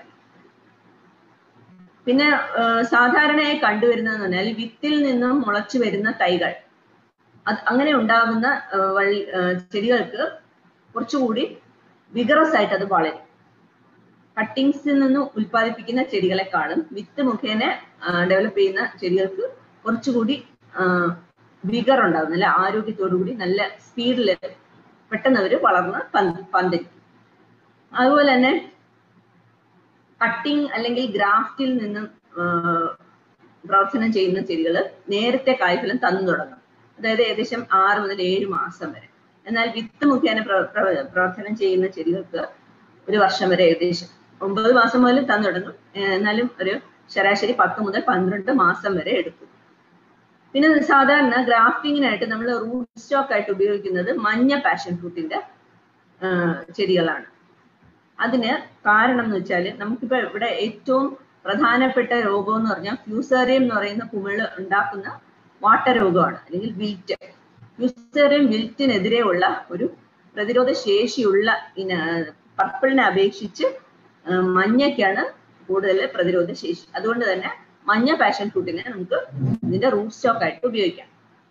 പിന്നെ ആ, സാധാരണയായി കണ്ടുവരുന്നതെന്ന് പറഞ്ഞാൽ വിത്തിൽ നിന്നും മുളച്ചു വരുന്ന തൈകൾ അത് അങ്ങനെ ഉണ്ടാകുന്ന ആ, വള്ളി ആ, ചെടികൾക്ക് കുറച്ചുകൂടി വിഗറസ് ആയിട്ട് അത് വളരും കട്ടിങ്സിൽ നിന്ന് ഉൽപ്പാദിപ്പിക്കുന്ന ചെടികളെക്കാളും വിത്ത് മുഖേന ഡെവലപ്പ് ചെയ്യുന്ന ചെടികൾക്ക് കുറച്ചുകൂടി വിഗർ ഉണ്ടാകും നല്ല ആരോഗ്യത്തോടു കൂടി നല്ല സ്പീഡിൽ പെട്ടെന്ന് അവർ വളർന്ന് പന്ത് പന്തരിക്കും അതുപോലെ തന്നെ കട്ടിങ് അല്ലെങ്കിൽ ഗ്രാഫ്റ്റിൽ നിന്നും ആ, പ്രവർത്തനം ചെയ്യുന്ന ചെടികൾ നേരത്തെ കായ്ഫലം തന്നു തുടങ്ങും അതായത് ഏകദേശം ആറ് മുതൽ ഏഴ് മാസം വരെ എന്നാൽ വിത്ത് മുഖേന പ്രവ- പ്രവ- പ്രവർത്തനം ചെയ്യുന്ന ചെടികൾക്ക് ഒരു വർഷം വരെ ഏകദേശം ഒമ്പത് മാസം മുതൽ തന്നു തുടങ്ങും ഏർ എന്നാലും ഒരു ശരാശരി പത്ത് മുതൽ പന്ത്രണ്ട് മാസം വരെ എടുക്കും പിന്നെ സാധാരണ ഗ്രാഫ്റ്റിങ്ങിനായിട്ട് നമ്മൾ റൂട്ട് സ്റ്റോക്ക് ആയിട്ട് ഉപയോഗിക്കുന്നത് മഞ്ഞ പാഷൻ ഫ്രൂട്ടിന്റെ ചെടികളാണ് അതിന് കാരണം എന്ന് വെച്ചാൽ നമുക്കിപ്പോ ഇവിടെ ഏറ്റവും പ്രധാനപ്പെട്ട രോഗം എന്ന് പറഞ്ഞാൽ ഫ്യൂസേറിയം എന്ന് പറയുന്ന കുമിള് ഉണ്ടാക്കുന്ന വാട്ടരോഗമാണ് അല്ലെങ്കിൽ വിൽറ്റ് ഫ്യൂസേറിയം വിൽറ്റിനെതിരെയുള്ള ഒരു പ്രതിരോധ ശേഷിയുള്ള ഇന പർപ്പിളിനെ അപേക്ഷിച്ച് ആ, മഞ്ഞയ്ക്കാണ് കൂടുതൽ പ്രതിരോധ ശേഷി അതുകൊണ്ട് തന്നെ മഞ്ഞ പാഷൻ ഫ്രൂട്ടിനെ നമുക്ക് ഇതിന്റെ റൂട്ട് സ്റ്റോക്ക് ആയിട്ട് ഉപയോഗിക്കാം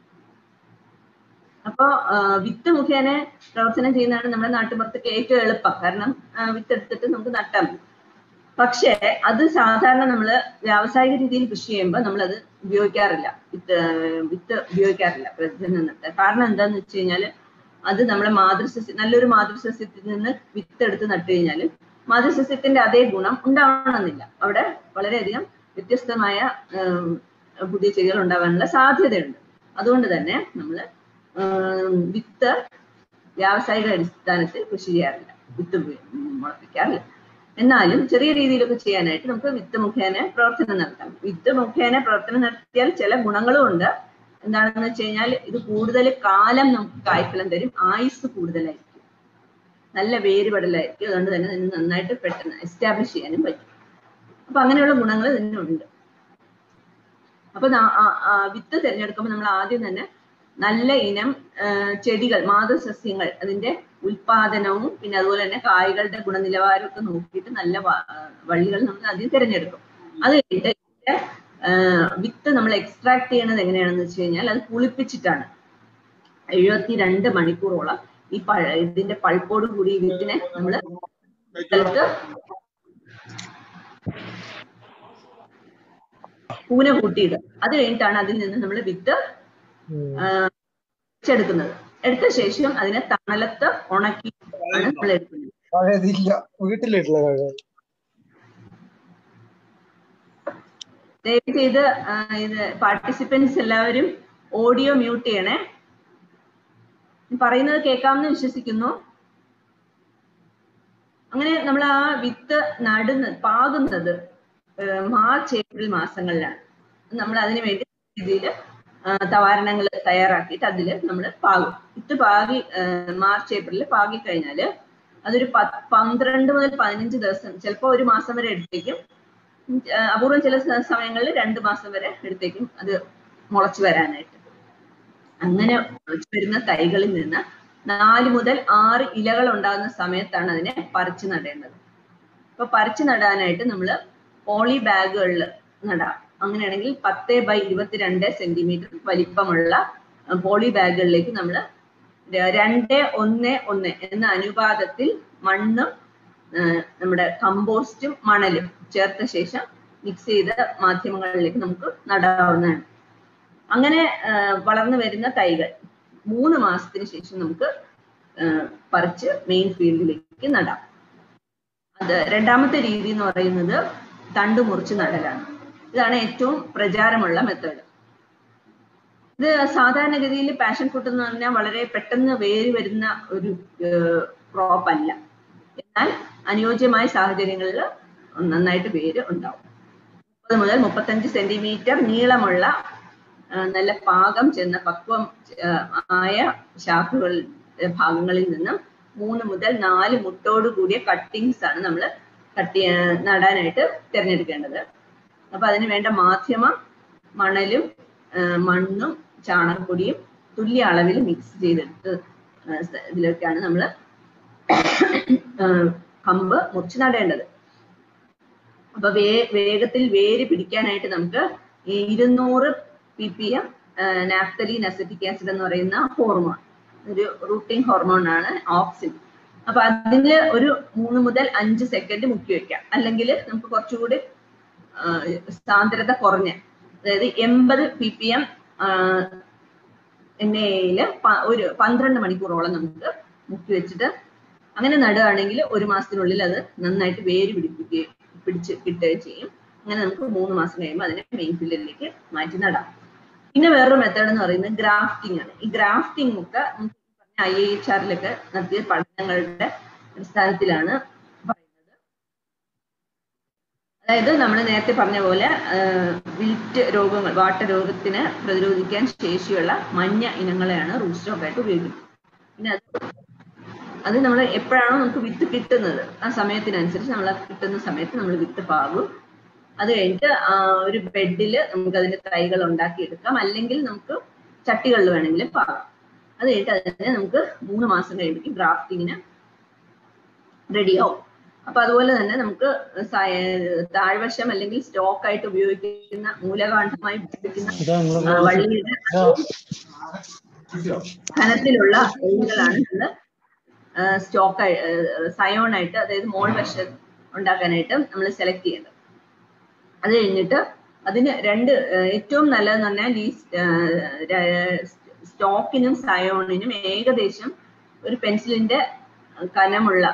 അപ്പോ ആ, വിത്ത് മുഖേന പ്രവർത്തനം ചെയ്യുന്നതാണ് നമ്മുടെ നാട്ടുപുറത്തൊക്കെ ഏറ്റവും എളുപ്പം കാരണം ആ, വിത്ത് എടുത്തിട്ട് നമുക്ക് നട്ടാൽ മതി പക്ഷേ അത് സാധാരണ നമ്മൾ വ്യാവസായിക രീതിയിൽ കൃഷി ചെയ്യുമ്പോൾ നമ്മൾ അത് ഉപയോഗിക്കാറില്ല വിത്ത് വിത്ത് ഉപയോഗിക്കാറില്ല പ്രജനനത്തെ കാരണം എന്താന്ന് വെച്ച് കഴിഞ്ഞാൽ അത് നമ്മളെ മാതൃസസ്യ നല്ലൊരു മാതൃസസ്യത്തിൽ നിന്ന് വിത്ത് എടുത്ത് നട്ടു കഴിഞ്ഞാൽ മാതൃസസ്യത്തിന്റെ അതേ ഗുണം ഉണ്ടാവണമെന്നില്ല അവിടെ വളരെയധികം വ്യത്യസ്തമായ പുതിയ ചെടികൾ ഉണ്ടാവാനുള്ള സാധ്യതയുണ്ട് അതുകൊണ്ട് തന്നെ നമ്മൾ വിത്ത് വ്യാവസായിക അടിസ്ഥാനത്തിൽ കൃഷി ചെയ്യാറില്ല വിത്ത് മുളപ്പിക്കാറില്ല എന്നാലും ചെറിയ രീതിയിലൊക്കെ ചെയ്യാനായിട്ട് നമുക്ക് വിത്ത് മുഖേന പ്രവർത്തനം നടത്താം വിത്ത് മുഖേന പ്രവർത്തനം നടത്തിയാൽ ചില ഗുണങ്ങളും ഉണ്ട് എന്താണെന്ന് വെച്ച് കഴിഞ്ഞാൽ ഇത് കൂടുതൽ കാലം നമുക്ക് കായ്ഫലം തരും ആയുസ് കൂടുതലായിരിക്കും നല്ല വേരുപടലായിരിക്കും അതുകൊണ്ട് തന്നെ ഇതിന് നന്നായിട്ട് പെട്ടെന്ന് എസ്റ്റാബ്ലിഷ് ചെയ്യാനും പറ്റും അപ്പൊ അങ്ങനെയുള്ള ഗുണങ്ങൾ ഇതിനുണ്ട് അപ്പൊ വിത്ത് തിരഞ്ഞെടുക്കുമ്പോൾ നമ്മൾ ആദ്യം തന്നെ നല്ല ഇനം ചെടികൾ മാതൃസസ്യങ്ങൾ അതിന്റെ ഉൽപാദനവും പിന്നെ അതുപോലെ തന്നെ കായ്കളുടെ ഗുണനിലവാരവും ഒക്കെ നോക്കിയിട്ട് നല്ല വള്ളികൾ നമ്മൾ ആദ്യം തിരഞ്ഞെടുക്കും അത് കഴിഞ്ഞിട്ട് വിത്ത് നമ്മൾ എക്സ്ട്രാക്ട് ചെയ്യണത് എങ്ങനെയാണെന്ന് വെച്ച് കഴിഞ്ഞാൽ അത് പുളിപ്പിച്ചിട്ടാണ് എഴുപത്തി രണ്ട് മണിക്കൂറോളം ഈ പഴ ഇതിന്റെ പൾപ്പോട് കൂടി ഈ വിത്തിനെ നമ്മൾ പൂന കൂട്ടിയിടുക അത് കഴിഞ്ഞിട്ടാണ് അതിൽ നിന്ന് നമ്മൾ വിത്ത് എടുക്കുന്നത് എടുത്ത ശേഷം അതിനെ തണലത്ത് ഉണക്കി നമ്മൾ എടുക്കുന്നത് വീട്ടിലിട്ടുള്ള ദയവ് ചെയ്ത് ഇത് പാർട്ടിസിപ്പൻസ് എല്ലാവരും ഓഡിയോ മ്യൂട്ട് ചെയ്യണേ പറയുന്നത് കേൾക്കാമെന്ന് വിശ്വസിക്കുന്നു അങ്ങനെ നമ്മൾ ആ വിത്ത് നടുന്ന പാകുന്നത് മാർച്ച് ഏപ്രിൽ മാസങ്ങളിലാണ് നമ്മൾ അതിനു വേണ്ടി രീതിയിൽ തവാരണങ്ങൾ തയ്യാറാക്കിയിട്ട് അതിൽ നമ്മൾ പാകും വിത്ത് പാകി മാർച്ച് ഏപ്രിലിൽ പാകി കഴിഞ്ഞാൽ അതൊരു പന്ത്രണ്ട് മുതൽ പതിനഞ്ച് ദിവസം ചിലപ്പോൾ ഒരു മാസം വരെ എടുത്തേക്കും അപൂർവം ചില സമയങ്ങളിൽ രണ്ട് മാസം വരെ എടുത്തേക്കും അത് മുളച്ചു വരാനായിട്ട് അങ്ങനെ മുളച്ചു വരുന്ന തൈകളിൽ നിന്ന് നാല് മുതൽ ആറ് ഇലകൾ ഉണ്ടാകുന്ന സമയത്താണ് അതിനെ പറിച്ചു നടേണ്ടത് അപ്പൊ പറിച്ചു നടാനായിട്ട് നമ്മൾ പോളി ബാഗുകളിൽ നടാം അങ്ങനെയാണെങ്കിൽ പത്ത് ബൈ ഇരുപത്തിരണ്ട് സെന്റിമീറ്റർ വലിപ്പമുള്ള പോളി ബാഗുകളിലേക്ക് നമ്മൾ രണ്ട് ഒന്ന് ഒന്ന് എന്ന അനുപാതത്തിൽ മണ്ണും നമ്മുടെ കമ്പോസ്റ്റും മണലും ചേർത്ത ശേഷം മിക്സ് ചെയ്ത മാധ്യമങ്ങളിലേക്ക് നമുക്ക് നടാവുന്നതാണ് അങ്ങനെ വളർന്നു വരുന്ന തൈകൾ മൂന്ന് മാസത്തിന് ശേഷം നമുക്ക് പറിച്ച് മെയിൻ ഫീൽഡിലേക്ക് നടാം അത് രണ്ടാമത്തെ രീതി എന്ന് പറയുന്നത് തണ്ട് മുറിച്ച് നടലാണ് ഇതാണ് ഏറ്റവും പ്രചാരമുള്ള മെത്തേഡ് ഇത് സാധാരണഗതിയിൽ പാഷൻ ഫ്രൂട്ട് എന്ന് പറഞ്ഞാൽ വളരെ പെട്ടെന്ന് വേര് വരുന്ന ഒരു ക്രോപ്പ് അല്ല എന്നാൽ അനുയോജ്യമായ സാഹചര്യങ്ങളിൽ നന്നായിട്ട് വേര് ഉണ്ടാവും മുപ്പത് മുതൽ മുപ്പത്തഞ്ച് സെന്റിമീറ്റർ നീളമുള്ള നല്ല പാകം ചെന്ന പക്വം ആയ ശാഖകൾ ഭാഗങ്ങളിൽ നിന്നും മൂന്ന് മുതൽ നാല് മുട്ടോട് കൂടിയ കട്ടിങ്സ് ആണ് നമ്മൾ കട്ടി നടാനായിട്ട് തിരഞ്ഞെടുക്കേണ്ടത് അപ്പൊ അതിന് വേണ്ട മാധ്യമം മണലും മണ്ണും ചാണകപ്പൊടിയും തുല്യ അളവിൽ മിക്സ് ചെയ്തെടുത്ത് ഇതിലൊക്കെയാണ് നമ്മൾ കമ്പ് മുറിച്ച് നടേണ്ടത് അപ്പൊ വേ വേഗത്തിൽ വേര് പിടിക്കാനായിട്ട് നമുക്ക് ഇരുന്നൂറ് P P M naphthalene acetic acid എന്ന് പറയുന്ന ഹോർമോൺ ഒരു റൂട്ടിംഗ് ഹോർമോൺ ആണ് ഓക്സിൻ അപ്പൊ അതില് ഒരു മൂന്ന് മുതൽ അഞ്ച് സെക്കൻഡ് മുക്കി വെക്കാം അല്ലെങ്കിൽ നമുക്ക് കുറച്ചുകൂടി സാന്ദ്രത കുറഞ്ഞ അതായത് എൺപത് പി പി എം എണ്ണയില് ഒരു പന്ത്രണ്ട് മണിക്കൂറോളം നമുക്ക് മുക്കി വെച്ചിട്ട് അങ്ങനെ നടുകയാണെങ്കിൽ ഒരു മാസത്തിനുള്ളിൽ അത് നന്നായിട്ട് വേര് പിടിപ്പിക്കുകയും പിടിച്ച് കിട്ടുകയും ചെയ്യും അങ്ങനെ നമുക്ക് മൂന്ന് മാസം കഴിയുമ്പോൾ അതിനെ മെയിൻ ഫീൽഡിലേക്ക് മാറ്റി നടാം പിന്നെ വേറൊരു മെത്തേഡ് എന്ന് പറയുന്നത് ഗ്രാഫ്റ്റിംഗ് ആണ് ഈ ഗ്രാഫ്റ്റിംഗ് ഒക്കെ ഐ എച്ച് ആറിലൊക്കെ നടത്തിയ പഠനങ്ങളുടെ അടിസ്ഥാനത്തിലാണ് പറയുന്നത് അതായത് നമ്മൾ നേരത്തെ പറഞ്ഞ പോലെ വിൽറ്റ് രോഗങ്ങൾ വാട്ട രോഗത്തിനെ പ്രതിരോധിക്കാൻ ശേഷിയുള്ള മഞ്ഞ ഇനങ്ങളെയാണ് റൂട്ട് സ്റ്റോക്ക് ആയിട്ട് ഉപയോഗിക്കുന്നത് പിന്നെ അത് അത് നമ്മൾ എപ്പോഴാണോ നമുക്ക് വിത്ത് കിട്ടുന്നത് ആ സമയത്തിനനുസരിച്ച് നമ്മൾ കിട്ടുന്ന സമയത്ത് നമ്മൾ വിത്ത് പാകും അത് കഴിഞ്ഞിട്ട് ഒരു ബെഡിൽ നമുക്ക് അതിന്റെ തൈകൾ ഉണ്ടാക്കിയെടുക്കാം അല്ലെങ്കിൽ നമുക്ക് ചട്ടികളിൽ വേണമെങ്കിൽ പാകാം അത് കഴിഞ്ഞിട്ട് അതിനെ നമുക്ക് മൂന്ന് മാസം കഴിയുമ്പോഴേക്കും ഗ്രാഫ്റ്റിങ്ങിന് റെഡിയാവും അപ്പൊ അതുപോലെ തന്നെ നമുക്ക് താഴ്വശം അല്ലെങ്കിൽ സ്റ്റോക്ക് ആയിട്ട് ഉപയോഗിക്കുന്ന മൂലകാണ്ഡമായി ഉപയോഗിക്കുന്ന വള്ളിയുടെ ഘനത്തിലുള്ള തൈകളാണ് നമ്മൾ സ്റ്റോക്ക് സയോൺ ആയിട്ട് അതായത് മോൾ വശ ഉണ്ടാക്കാനായിട്ട് നമ്മൾ സെലക്ട് ചെയ്യേണ്ടത് അത് കഴിഞ്ഞിട്ട് അതിന് രണ്ട് ഏർ ഏറ്റവും നല്ലതെന്ന് പറഞ്ഞാൽ ഈ സ്റ്റോക്കിനും സയോണിനും ഏകദേശം ഒരു പെൻസിലിന്റെ കനമുള്ള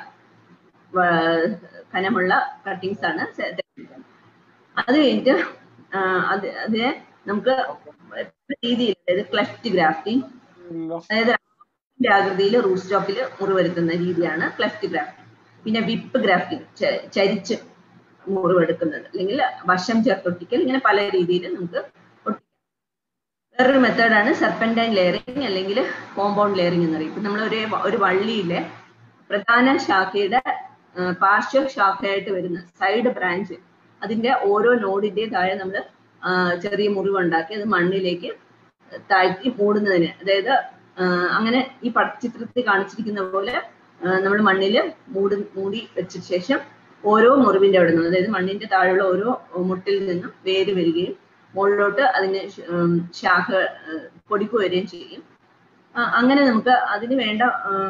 വ- കനമുള്ള കട്ടിങ്സ് ആണ് se- തെരഞ്ഞെടുക്കുന്നത്. അത് കഴിഞ്ഞിട്ട് ആ, അത് അതിനെ നമുക്ക് രീതിയിൽ അതായത് ക്ലെഫ്റ്റ് ഗ്രാഫ്റ്റിംഗ് ഇല്ല അതായത് ന്റെ ആകൃതിയിൽ റൂട്ട് സ്റ്റോക്കിൽ മുറിവെടുക്കുന്ന രീതിയാണ് ക്ലെഫ്റ്റ് ഗ്രാഫ്റ്റിംഗ് പിന്നെ വിപ്പ് ഗ്രാഫ്റ്റിംഗ് ചരിച്ച് മുറിവെടുക്കുന്നത് അല്ലെങ്കിൽ വശം ചേർത്തൊട്ടിക്കൽ ഇങ്ങനെ പല രീതിയിൽ നമുക്ക് ഒട്ടിക്കാം വേറൊരു മെത്തേഡാണ് സർപ്പൻറ്റൈൻ ലെയറിംഗ് അല്ലെങ്കിൽ കോമ്പൗണ്ട് ലെയറിംഗ് എന്ന് പറയും ഇപ്പൊ നമ്മൾ ഒരു ഒരു വള്ളിയിലെ പ്രധാന ശാഖയുടെ ആ, പാർശ്വ ശാഖയായിട്ട് വരുന്ന സൈഡ് ബ്രാഞ്ച് അതിന്റെ ഓരോ നോഡിന്റെ താഴെ നമ്മൾ ചെറിയ മുറിവുണ്ടാക്കി അത് മണ്ണിലേക്ക് താഴ്ത്തി മൂടുന്നതിന് അതായത് ആ, അങ്ങനെ ഈ പടച്ചിത്രത്തിൽ കാണിച്ചിരിക്കുന്ന പോലെ നമ്മൾ മണ്ണിൽ മൂടി മൂടി വെച്ച ശേഷം ഓരോ മുറിവിന്റെ അവിടെ നിന്നും അതായത് മണ്ണിന്റെ താഴെയുള്ള ഓരോ മുട്ടിൽ നിന്നും വേര് വരികയും മുകളിലോട്ട് അതിന് ശ- ഉം, ശാഖ ആ, പൊടിപ്പ് വരികയും ചെയ്യും ആ, അങ്ങനെ നമുക്ക് അതിന് വേണ്ട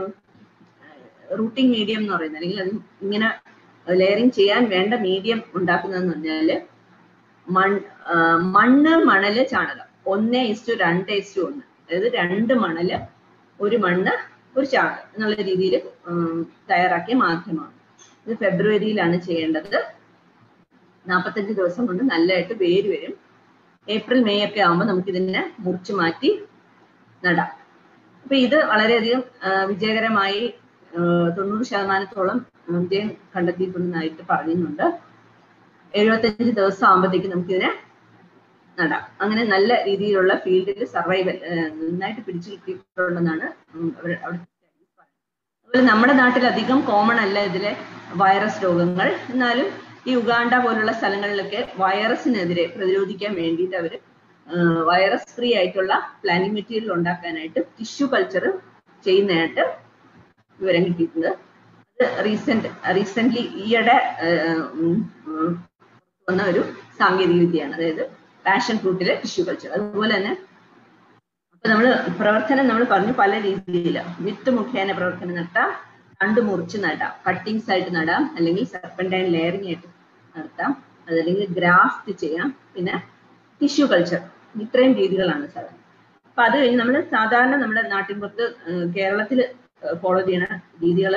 റൂട്ടിംഗ് മീഡിയം എന്ന് പറയുന്നത് അല്ലെങ്കിൽ അത് ഇങ്ങനെ ലെയറിംഗ് ചെയ്യാൻ വേണ്ട മീഡിയം ഉണ്ടാക്കുന്നതെന്ന് പറഞ്ഞാല് മൺ ആ, മണ്ണ് മണല് ചാണകം ഒന്ന് ഇസ്റ്റു രണ്ട് ഇസ്റ്റു ഒന്ന് അതായത് രണ്ട് മണല് ഒരു മണ്ണ് ഒരു ചാണകം എന്നുള്ള രീതിയിൽ തയ്യാറാക്കിയ മാധ്യമമാണ് ഇത് ഫെബ്രുവരിയിലാണ് ചെയ്യേണ്ടത് നാൽപ്പത്തഞ്ച് ദിവസം കൊണ്ട് നല്ലതായിട്ട് വേര് വരും ഏപ്രിൽ മെയ് ഒക്കെ ആകുമ്പോൾ നമുക്ക് ഇതിനെ മുറിച്ച് മാറ്റി നടാം അപ്പൊ ഇത് വളരെയധികം ആ, വിജയകരമായി ആ, തൊണ്ണൂറ് ശതമാനത്തോളം ആ, വിജയം കണ്ടെത്തിയിട്ടുണ്ടെന്നായിട്ട് പറയുന്നുണ്ട് എഴുപത്തഞ്ച് ദിവസം ആകുമ്പോഴത്തേക്ക് നമുക്കിതിനെ നടാം അങ്ങനെ നല്ല രീതിയിലുള്ള ഫീൽഡിൽ സർവൈവൽ നന്നായിട്ട് പിടിച്ചു കിട്ടിയിട്ടുണ്ടെന്നാണ് ഉം അവർ അവിടുത്തെ studies പറയുന്നത്. അതുപോലെ നമ്മുടെ നാട്ടിൽ അധികം കോമൺ അല്ല ഇതിലെ വൈറസ് രോഗങ്ങൾ എന്നാലും ഈ ഉഗാണ്ട പോലുള്ള സ്ഥലങ്ങളിലൊക്കെ വൈറസിനെതിരെ പ്രതിരോധിക്കാൻ വേണ്ടിയിട്ട് അവർ വൈറസ് ഫ്രീ ആയിട്ടുള്ള പ്ലാനിങ് മെറ്റീരിയൽ ഉണ്ടാക്കാനായിട്ട് ടിഷ്യൂ കൾച്ചർ ചെയ്യുന്നതായിട്ട് വിവരം കിട്ടിയിട്ടുണ്ട് അത് റീസെന്റ് റീസെന്റ് ഈയിടെ ഏഹ്, ഉം, ഉം, വന്ന ഒരു സാങ്കേതിക വിദ്യയാണ് അതായത് പാഷൻ ഫ്രൂട്ടിലെ ടിഷ്യൂ കൾച്ചർ അതുപോലെ തന്നെ അപ്പൊ നമ്മൾ പ്രവർത്തനം നമ്മൾ പറഞ്ഞു പല രീതിയിൽ വിത്ത് മുഖേന പ്രവർത്തനം നടത്താം തണ്ട് മുറിച്ച് നടാം കട്ടിങ്സ് ആയിട്ട് നടാം അല്ലെങ്കിൽ സർപ്പൻറ്റൈൻ ലെയറിംഗ് ആയിട്ട് നടത്താം അതല്ലെങ്കിൽ ഗ്രാഫ്റ്റ് ചെയ്യാം പിന്നെ ടിഷ്യൂ കൾച്ചർ ഇത്രയും രീതികളാണ് സാധാരണ അപ്പൊ അത് കഴിഞ്ഞ് നമ്മൾ സാധാരണ നമ്മുടെ നാട്ടിൻപുറത്ത് കേരളത്തിൽ ഫോളോ ചെയ്യുന്ന രീതികൾ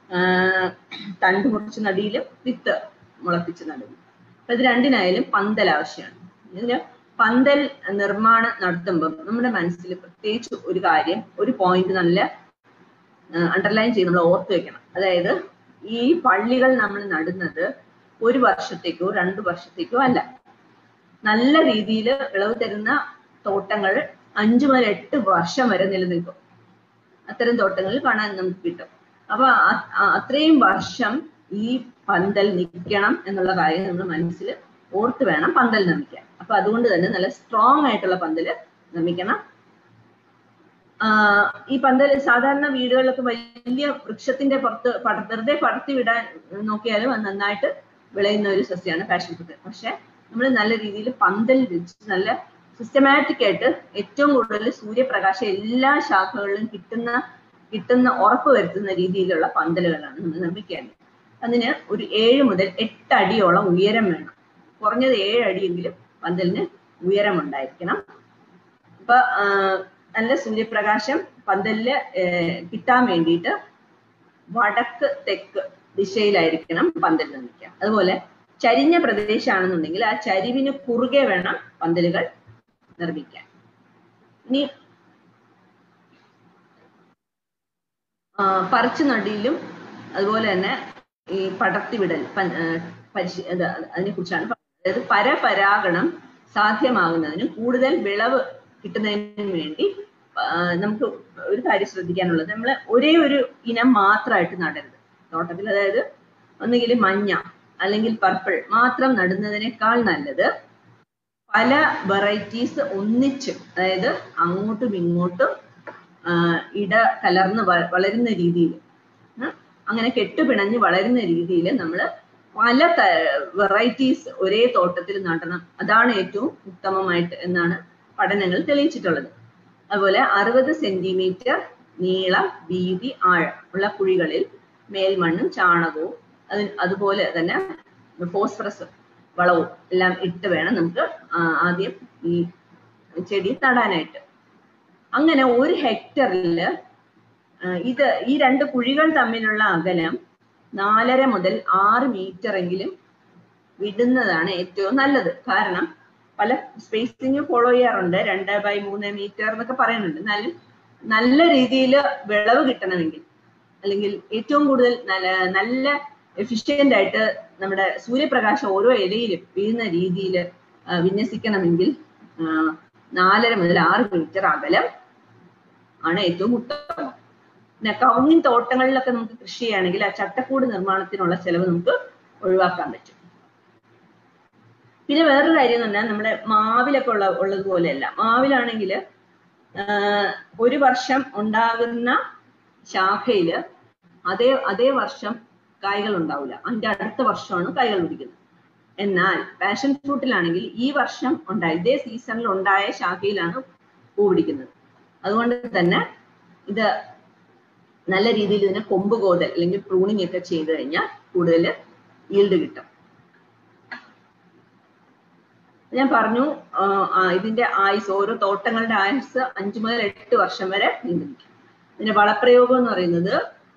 തണ്ട് മുറിച്ച് നടിയിലും വിത്ത് മുളപ്പിച്ച് നടുന്നു അപ്പൊ ഇത് രണ്ടിനായാലും പന്തൽ ആവശ്യമാണ് ഇതിന് പന്തൽ നിർമ്മാണം നടത്തുമ്പം നമ്മുടെ മനസ്സിൽ പ്രത്യേകിച്ച് ഒരു കാര്യം ഒരു പോയിന്റ് നല്ല അണ്ടർലൈൻ ചെയ്ത് നമ്മൾ ഓർത്ത് വെക്കണം അതായത് ഈ പള്ളികൾ നമ്മൾ നടുന്നത് ഒരു വർഷത്തേക്കോ രണ്ടു വർഷത്തേക്കോ അല്ല നല്ല രീതിയിൽ വിളവ് തരുന്ന തോട്ടങ്ങൾ അഞ്ചു മുതൽ എട്ട് വർഷം വരെ നിലനിൽക്കും അത്തരം തോട്ടങ്ങളിൽ കാണാൻ നമുക്ക് കിട്ടും അപ്പൊ അ- അ- അത്രയും വർഷം ഈ പന്തൽ നിൽക്കണം എന്നുള്ള കാര്യം നമ്മൾ മനസ്സിൽ ഓർത്ത് വേണം പന്തൽ നിർമ്മിക്കാൻ അപ്പൊ അതുകൊണ്ട് തന്നെ നല്ല സ്ട്രോങ് ആയിട്ടുള്ള പന്തല് നിർമ്മിക്കണം ആഹ് ഈ പന്തൽ സാധാരണ വീടുകളിലൊക്കെ വലിയ വൃക്ഷത്തിന്റെ പുറത്ത് പട- വെറുതെ പടർത്തി വിടാൻ നോക്കിയാലും അത് നന്നായിട്ട് വിളയുന്ന ഒരു സസ്യമാണ് പാഷൻ ഫ്രൂട്ട് പക്ഷെ നമ്മൾ നല്ല രീതിയിൽ പന്തൽ വെച്ച് നല്ല സിസ്റ്റമാറ്റിക് ആയിട്ട് ഏറ്റവും കൂടുതൽ സൂര്യപ്രകാശം എല്ലാ ശാഖകളിലും കിട്ടുന്ന കിട്ടുന്ന ഉറപ്പ് വരുത്തുന്ന രീതിയിലുള്ള പന്തലുകളാണ് നമ്മൾ നിർമ്മിക്കേണ്ടത് അതിന് ഒരു ഏഴ് മുതൽ എട്ട് അടിയോളം ഉയരം വേണം കുറഞ്ഞത് ഏഴ് അടിയെങ്കിലും പന്തലിന് ഉയരം ഉണ്ടായിരിക്കണം അപ്പൊ ആ, നല്ല സൂര്യപ്രകാശം പന്തലില് ഏർ, കിട്ടാൻ വേണ്ടിയിട്ട് വടക്ക് തെക്ക് ദിശയിലായിരിക്കണം പന്തൽ നിർമ്മിക്കുക അതുപോലെ ചരിഞ്ഞ പ്രദേശമാണെന്നുണ്ടെങ്കിൽ ആ ചരിവിന് കുറുകെ വേണം പന്തലുകൾ നിർമ്മിക്കാൻ ഇനി ആ, പറിച്ചു നടിയിലും അതുപോലെ തന്നെ ഈ പടർത്തിവിടൽ പ- ആ, പരിശീ അത് അതിനെ കുറിച്ചാണ് പറയുന്നത് അതായത് പരപരാഗണം സാധ്യമാകുന്നതിനും കൂടുതൽ വിളവ് കിട്ടുന്നതിനും വേണ്ടി ആ, നമുക്ക് ഒരു കാര്യം ശ്രദ്ധിക്കാനുള്ളത് നമ്മൾ ഒരേ ഒരു ഇനം മാത്രമായിട്ട് നടരുത് തോട്ടത്തിൽ അതായത് ഒന്നുകിൽ മഞ്ഞ അല്ലെങ്കിൽ പർപ്പിൾ മാത്രം നടുന്നതിനേക്കാൾ നല്ലത് പല വെറൈറ്റീസ് ഒന്നിച്ച് അതായത് അങ്ങോട്ടും ഇങ്ങോട്ടും ആ, ഇട കലർന്ന് വ- വളരുന്ന രീതിയിൽ അങ്ങനെ കെട്ടുപിണഞ്ഞ് വളരുന്ന രീതിയിൽ നമ്മൾ പല വെറൈറ്റീസ് ഒരേ തോട്ടത്തിൽ നടണം അതാണ് ഏറ്റവും ഉത്തമമായിട്ട് എന്നാണ് പഠനങ്ങൾ തെളിയിച്ചിട്ടുള്ളത് അതുപോലെ അറുപത് സെന്റിമീറ്റർ നീളം വീതി ആഴം ഉള്ള കുഴികളിൽ മേൽമണ്ണും ചാണകവും അത് അതുപോലെ തന്നെ ഫോസ്ഫറസ് വളവും എല്ലാം ഇട്ട് വേണം നമുക്ക് ആ- ആദ്യം ഈ ചെടി നടാനായിട്ട് അങ്ങനെ ഒരു ഹെക്ടറിൽ ഇത് ഈ രണ്ട് കുഴികൾ തമ്മിലുള്ള അകലം നാലര മുതൽ ആറ് മീറ്റർ എങ്കിലും വിടുന്നതാണ് ഏറ്റവും നല്ലത് കാരണം പല സ്പേസിങ് ഫോളോ ചെയ്യാറുണ്ട് രണ്ട് ബൈ മൂന്ന് മീറ്റർ എന്നൊക്കെ പറയുന്നുണ്ട് എന്നാലും നല്ല രീതിയിൽ വിളവ് കിട്ടണമെങ്കിൽ അല്ലെങ്കിൽ ഏറ്റവും കൂടുതൽ നല്ല നല്ല എഫിഷ്യന്റ് ആയിട്ട് നമ്മുടെ സൂര്യപ്രകാശം ഓരോ ഇലയിലും വീഴുന്ന രീതിയിൽ വിന്യസിക്കണമെങ്കിൽ ആ, നാലര മുതൽ ആറ് മീറ്റർ അകലം ആണ് ഏറ്റവും ഉത്തമം പിന്നെ കവുങ്ങിൻ തോട്ടങ്ങളിലൊക്കെ നമുക്ക് കൃഷി ചെയ്യുകയാണെങ്കിൽ ആ ചട്ടക്കൂട് നിർമ്മാണത്തിനുള്ള ചെലവ് നമുക്ക് ഒഴിവാക്കാൻ പറ്റും പിന്നെ വേറൊരു കാര്യം എന്ന് പറഞ്ഞാൽ നമ്മുടെ മാവിലൊക്കെ ഉള്ള ഉള്ളതുപോലെയല്ല മാവിലാണെങ്കിൽ ഒരു വർഷം ഉണ്ടാകുന്ന ശാഖയില് അതേ അതേ വർഷം കായ്കൾ ഉണ്ടാവില്ല അതിന്റെ അടുത്ത വർഷമാണ് കായ്കൾ പിടിക്കുന്നത് എന്നാൽ പാഷൻ ഫ്രൂട്ടിലാണെങ്കിൽ ഈ വർഷം ഉണ്ടായ ഇതേ സീസണിൽ ഉണ്ടായ ശാഖയിലാണ് പൂ പിടിക്കുന്നത് അതുകൊണ്ട് തന്നെ ഇത് നല്ല രീതിയിൽ ഇതിനെ കൊമ്പ് കോതൽ അല്ലെങ്കിൽ പ്രൂണിങ് ഒക്കെ ചെയ്ത് കഴിഞ്ഞാൽ കൂടുതൽ ഈൽഡ് കിട്ടും ഞാൻ പറഞ്ഞു ആ, ആ, ഇതിന്റെ ആയുസ് ഓരോ തോട്ടങ്ങളുടെ ആയുസ് അഞ്ചു മുതൽ എട്ട് വർഷം വരെ നീണ്ടു നിൽക്കും ഇതിന്റെ വളപ്രയോഗം എന്ന് പറയുന്നത്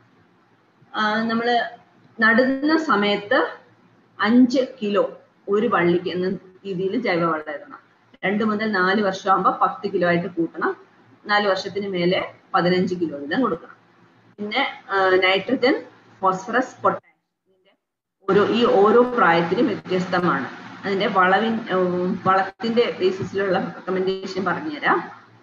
ആ, നമ്മള് നടുന്ന സമയത്ത് അഞ്ച് കിലോ ഒരു വള്ളിക്ക് എന്ന രീതിയിൽ ജൈവവളം ഇടണം രണ്ട് മുതൽ നാല് വർഷമാകുമ്പോൾ പത്ത് കിലോ ആയിട്ട് കൂട്ടണം നാല് വർഷത്തിന് മേലെ പതിനഞ്ച് കിലോ വീതം കൊടുക്കണം പിന്നെ നൈട്രജൻ ഫോസ്ഫറസ് പൊട്ടാഷ് ഇതിന്റെ ഓരോ ഈ ഓരോ പ്രായത്തിനും വ്യത്യസ്തമാണ് അതിന്റെ വളവിൻ ഉം, വളത്തിന്റെ ബേസിസിലുള്ള റെക്കമെൻഡേഷൻ പറഞ്ഞുതരാം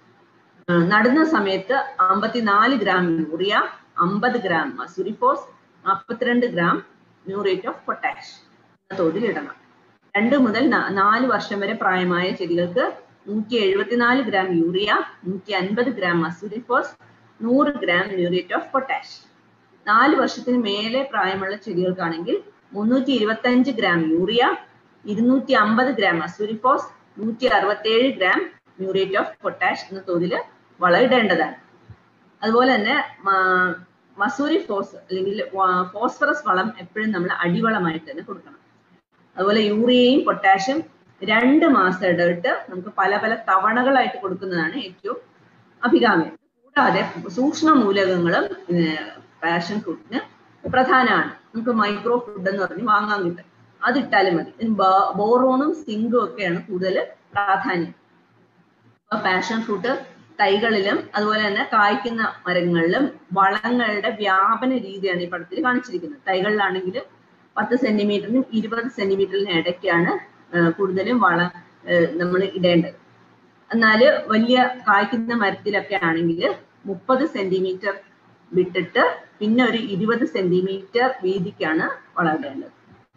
ആ, നടുന്ന സമയത്ത് അമ്പത്തിനാല് ഗ്രാം യൂറിയ അമ്പത് ഗ്രാം മസൂരിഫോസ് നാൽപ്പത്തിരണ്ട് ഗ്രാം മ്യൂറേറ്റ് ഓഫ് പൊട്ടാഷ് എന്ന തോതിൽ ഇടണം രണ്ട് മുതൽ നാ- നാല് വർഷം വരെ പ്രായമായ ചെടികൾക്ക് നൂറ്റി എഴുപത്തിനാല് ഗ്രാം യൂറിയ നൂറ്റി അൻപത് ഗ്രാം മസൂരിഫോസ് നൂറ് ഗ്രാം മ്യൂറേറ്റ് ഓഫ് പൊട്ടാഷ് നാല് വർഷത്തിന് മേലെ പ്രായമുള്ള ചെടികൾക്കാണെങ്കിൽ മുന്നൂറ്റി ഇരുപത്തി അഞ്ച് ഗ്രാം യൂറിയ ഇരുന്നൂറ്റി അമ്പത് ഗ്രാം മസൂരിഫോസ് നൂറ്റി അറുപത്തേഴ് ഗ്രാം മ്യൂറേറ്റ് ഓഫ് പൊട്ടാഷ് എന്ന തോതിൽ വളമിടേണ്ടതാണ് അതുപോലെ തന്നെ മ- മസൂരി ഫോസ് അല്ലെങ്കിൽ വ- ഫോസ്ഫറസ് വളം എപ്പോഴും നമ്മൾ അടിവളമായിട്ട് തന്നെ കൊടുക്കണം അതുപോലെ യൂറിയയും പൊട്ടാഷ്യം രണ്ട് മാസം ഇടവിട്ട് നമുക്ക് പല പല തവണകളായിട്ട് കൊടുക്കുന്നതാണ് ഏറ്റവും അഭികാമ്യം കൂടാതെ സൂക്ഷ്മ മൂലകങ്ങളും പാഷൻ ഫ്രൂട്ടിന് പ്രധാനമാണ് നമുക്ക് മൈക്രോ ഫുഡ് എന്ന് പറഞ്ഞ് വാങ്ങാൻ കിട്ടും അതിട്ടാലും മതി ഇതിന് ബോ- ബോറോണും സിങ്കും ഒക്കെയാണ് കൂടുതൽ പ്രാധാന്യം അപ്പൊ പാഷൻ ഫ്രൂട്ട് തൈകളിലും അതുപോലെ തന്നെ കായ്ക്കുന്ന മരങ്ങളിലും വളങ്ങളുടെ വ്യാപന രീതിയാണ് ഈ പടത്തിൽ കാണിച്ചിരിക്കുന്നത് തൈകളിലാണെങ്കിൽ പത്ത് സെന്റിമീറ്ററിനും ഇരുപത് സെന്റിമീറ്ററിനും ഇടയ്ക്കാണ് ആ, കൂടുതലും വള നമ്മൾ ഇടേണ്ടത് എന്നാല് വലിയ കായ്ക്കുന്ന മരത്തിലൊക്കെ ആണെങ്കിൽ മുപ്പത് സെന്റിമീറ്റർ വിട്ടിട്ട് പിന്നെ ഒരു ഇരുപത് സെന്റിമീറ്റർ വീതിക്കാണ് വളമിടേണ്ടത്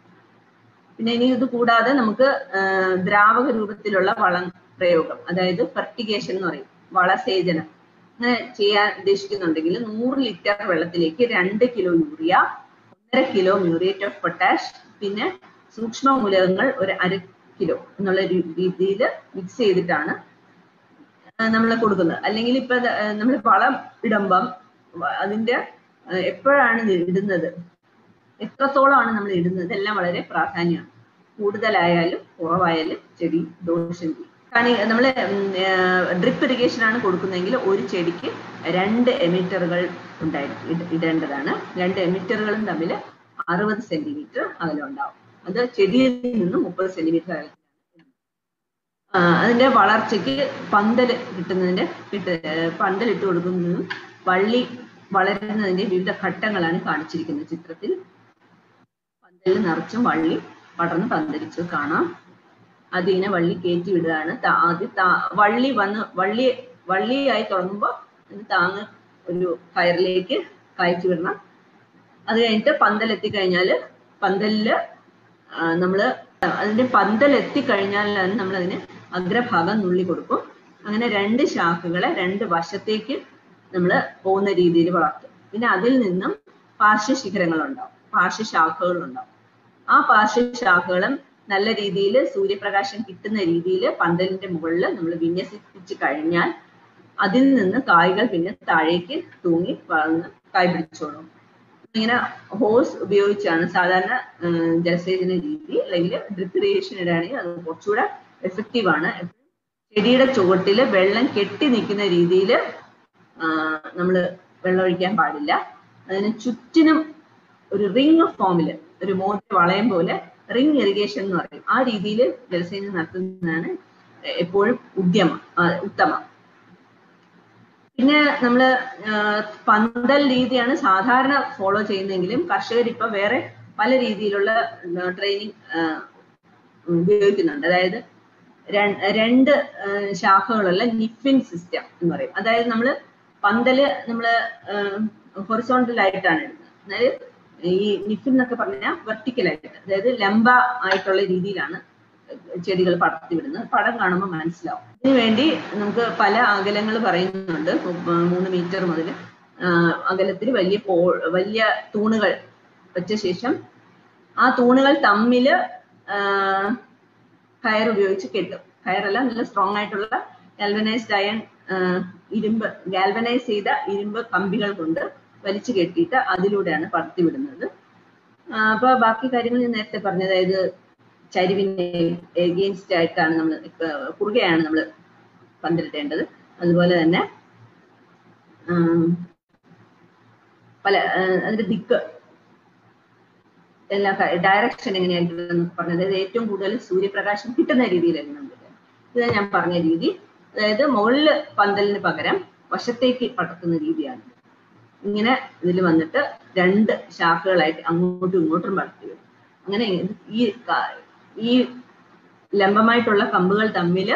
പിന്നെ ഇനി ഇത് കൂടാതെ നമുക്ക് ആ, ദ്രാവക രൂപത്തിലുള്ള വളം പ്രയോഗം അതായത് ഫെർട്ടിഗേഷൻ എന്ന് പറയും വളസേചനം അങ്ങനെ ചെയ്യാൻ ഉദ്ദേശിക്കുന്നുണ്ടെങ്കിൽ നൂറ് ലിറ്റർ വെള്ളത്തിലേക്ക് രണ്ട് കിലോ യൂറിയ ഒന്നര കിലോ മ്യൂറേറ്റ് ഓഫ് പൊട്ടാഷ് പിന്നെ സൂക്ഷ്മ മൂലകങ്ങൾ ഒരു അര കിലോ എന്നുള്ള രീതിയിൽ മിക്സ് ചെയ്തിട്ടാണ് നമ്മൾ കൊടുക്കുന്നത് അല്ലെങ്കിൽ ഇപ്പൊ നമ്മൾ വളം ഇടുമ്പം വ- അതിന്റെ ആ, എപ്പോഴാണ് ഇത് ഇടുന്നത് എത്രത്തോളമാണ് നമ്മൾ ഇടുന്നത് എല്ലാം വളരെ പ്രാധാന്യമാണ് കൂടുതലായാലും കുറവായാലും ചെടി ദോഷം ചെയ്യും കാരണം നമ്മൾ ഡ്രിപ്പ് ഇറിഗേഷൻ ആണ് കൊടുക്കുന്നതെങ്കിൽ ഒരു ചെടിക്ക് രണ്ട് എമിറ്ററുകൾ ഉണ്ടായിരിക്കും ഇട- ഇടേണ്ടതാണ് രണ്ട് എമിറ്ററുകളും തമ്മിൽ അറുപത് സെന്റിമീറ്റർ അകലം ഉണ്ടാവും അത് ചെടിയിൽ നിന്നും മുപ്പത് സെന്റിമീറ്റർ അകലം ആ, അതിന്റെ വളർച്ചയ്ക്ക് പന്തൽ കിട്ടുന്നതിന്റെ കിട്ട പന്തൽ ഇട്ട് കൊടുക്കുന്നതും വള്ളി വളരുന്നതിന്റെ വിവിധ ഘട്ടങ്ങളാണ് കാണിച്ചിരിക്കുന്നത് ചിത്രത്തിൽ പന്തലിൽ നിറച്ചും വള്ളി പടർന്ന് പന്തലിച്ച് കാണാം അതിനെ വള്ളി കയറ്റി വിടുകയാണ് താ- ആദ്യം താ- വള്ളി വന്ന് വള്ളി വള്ളിയായി തുടങ്ങുമ്പോൾ അതിന് താങ്ങ് ഒരു കയറിലേക്ക് കയറ്റി വിടണം അത് കഴിഞ്ഞിട്ട് പന്തൽ എത്തിക്കഴിഞ്ഞാല് പന്തലില് ആ, നമ്മള് അതിന്റെ പന്തൽ എത്തിക്കഴിഞ്ഞാലാണ് നമ്മൾ അതിന് അഗ്രഭാഗം നുള്ളി കൊടുക്കും അങ്ങനെ രണ്ട് ശാഖകളെ രണ്ട് വശത്തേക്ക് നമ്മൾ പോകുന്ന രീതിയിൽ വളർത്തും പിന്നെ അതിൽ നിന്നും പാർശ്വശിഖരങ്ങൾ ഉണ്ടാവും പാർശ്വശാഖകൾ ഉണ്ടാവും ആ പാർശ്വശാഖകളും നല്ല രീതിയിൽ സൂര്യപ്രകാശം കിട്ടുന്ന രീതിയിൽ പന്തലിന്റെ മുകളിൽ നമ്മൾ വിന്യസിപ്പിച്ച് കഴിഞ്ഞാൽ അതിൽ നിന്ന് കായ്കൾ പിന്നെ താഴേക്ക് തൂങ്ങി വളർന്ന് കായ് പിടിച്ചോളും ഇങ്ങനെ ഹോസ് ഉപയോഗിച്ചാണ് സാധാരണ ഉം, ജലസേചന രീതി അല്ലെങ്കിൽ ഡ്രിപ്പ് ഇറിഗേഷൻ ഇടുകയാണെങ്കിൽ അത് കുറച്ചുകൂടെ എഫക്റ്റീവ് ആണ് ചെടിയുടെ ചുവട്ടിൽ വെള്ളം കെട്ടി നിൽക്കുന്ന രീതിയിൽ നമ്മൾ വെള്ളം ഒഴിക്കാൻ പാടില്ല അതിന് ചുറ്റിനും ഒരു റിംഗ് ഫോമിൽ ഒരു മോതിര വളയം പോലെ റിംഗ് ഇറിഗേഷൻ എന്ന് പറയും ആ രീതിയിൽ ജലസേചനം നടത്തുന്നതാണ് എപ്പോഴും ഉദ്യമം ആ, ഉത്തമം പിന്നെ നമ്മള് ആഹ് പന്തൽ രീതിയാണ് സാധാരണ ഫോളോ ചെയ്യുന്നതെങ്കിലും കർഷകർ ഇപ്പൊ വേറെ പല രീതിയിലുള്ള ട്രെയിനിങ് ഉപയോഗിക്കുന്നുണ്ട് അതായത് ര- രണ്ട് ആഹ് ശാഖകളുള്ള നിഫിൻ സിസ്റ്റം എന്ന് പറയും അതായത് നമ്മൾ പന്തല് നമ്മൾ ഹൊറിസോണ്ടൽ ആയിട്ടാണ് ഇടുന്നത് അതായത് ഈ നിഫിൻ എന്നൊക്കെ പറഞ്ഞാൽ വെർട്ടിക്കൽ ആയിട്ട് അതായത് ലംബ ആയിട്ടുള്ള രീതിയിലാണ് ചെടികൾ പടർത്തി വിടുന്നത് പടം കാണുമ്പോൾ മനസ്സിലാവും ഇതിനു വേണ്ടി നമുക്ക് പല അകലങ്ങൾ പറയുന്നുണ്ട് മു- മൂന്ന് മീറ്റർ മുതൽ അകലത്തിൽ വലിയ പോ വലിയ തൂണുകൾ വെച്ച ശേഷം ആ തൂണുകൾ തമ്മിൽ കയർ ഉപയോഗിച്ച് കെട്ടും കയറല്ല നല്ല സ്ട്രോങ് ആയിട്ടുള്ള ഗാൽവനൈസ്ഡ് അയൺ ഇരുമ്പ് ഗാൽവനൈസ് ചെയ്ത ഇരുമ്പ് കമ്പികൾ കൊണ്ട് വലിച്ചു കെട്ടിയിട്ട് അതിലൂടെയാണ് പടർത്തി വിടുന്നത് ആ, അപ്പൊ ബാക്കി കാര്യങ്ങൾ ഞാൻ നേരത്തെ പറഞ്ഞത് അതായത് ചരിവിന് എഗെയിൻസ്റ്റ് ആയിട്ടാണ് നമ്മൾ ഇപ്പൊ കുറുകയാണ് നമ്മൾ പന്തിരിടേണ്ടത് അതുപോലെ തന്നെ ആം, പല ആ, അതിന്റെ ദിക്ക് എല്ലാ ഡയറക്ഷൻ എങ്ങനെയായിരിക്കും പറഞ്ഞത് അതായത് ഏറ്റവും കൂടുതൽ സൂര്യപ്രകാശം കിട്ടുന്ന രീതിയിലായിരുന്നു നമ്മൾ ഇതാ ഞാൻ പറഞ്ഞ രീതി അതായത് മുകളില് പന്തലിന് പകരം വശത്തേക്ക് പടർത്തുന്ന രീതിയാണ് ഇങ്ങനെ ഇതിൽ വന്നിട്ട് രണ്ട് ശാഖകളായിട്ട് അങ്ങോട്ടും ഇങ്ങോട്ടും പടർത്തി വരും അങ്ങനെ ഇത് ഈ ക- ഈ ലംബമായിട്ടുള്ള കമ്പുകൾ തമ്മിൽ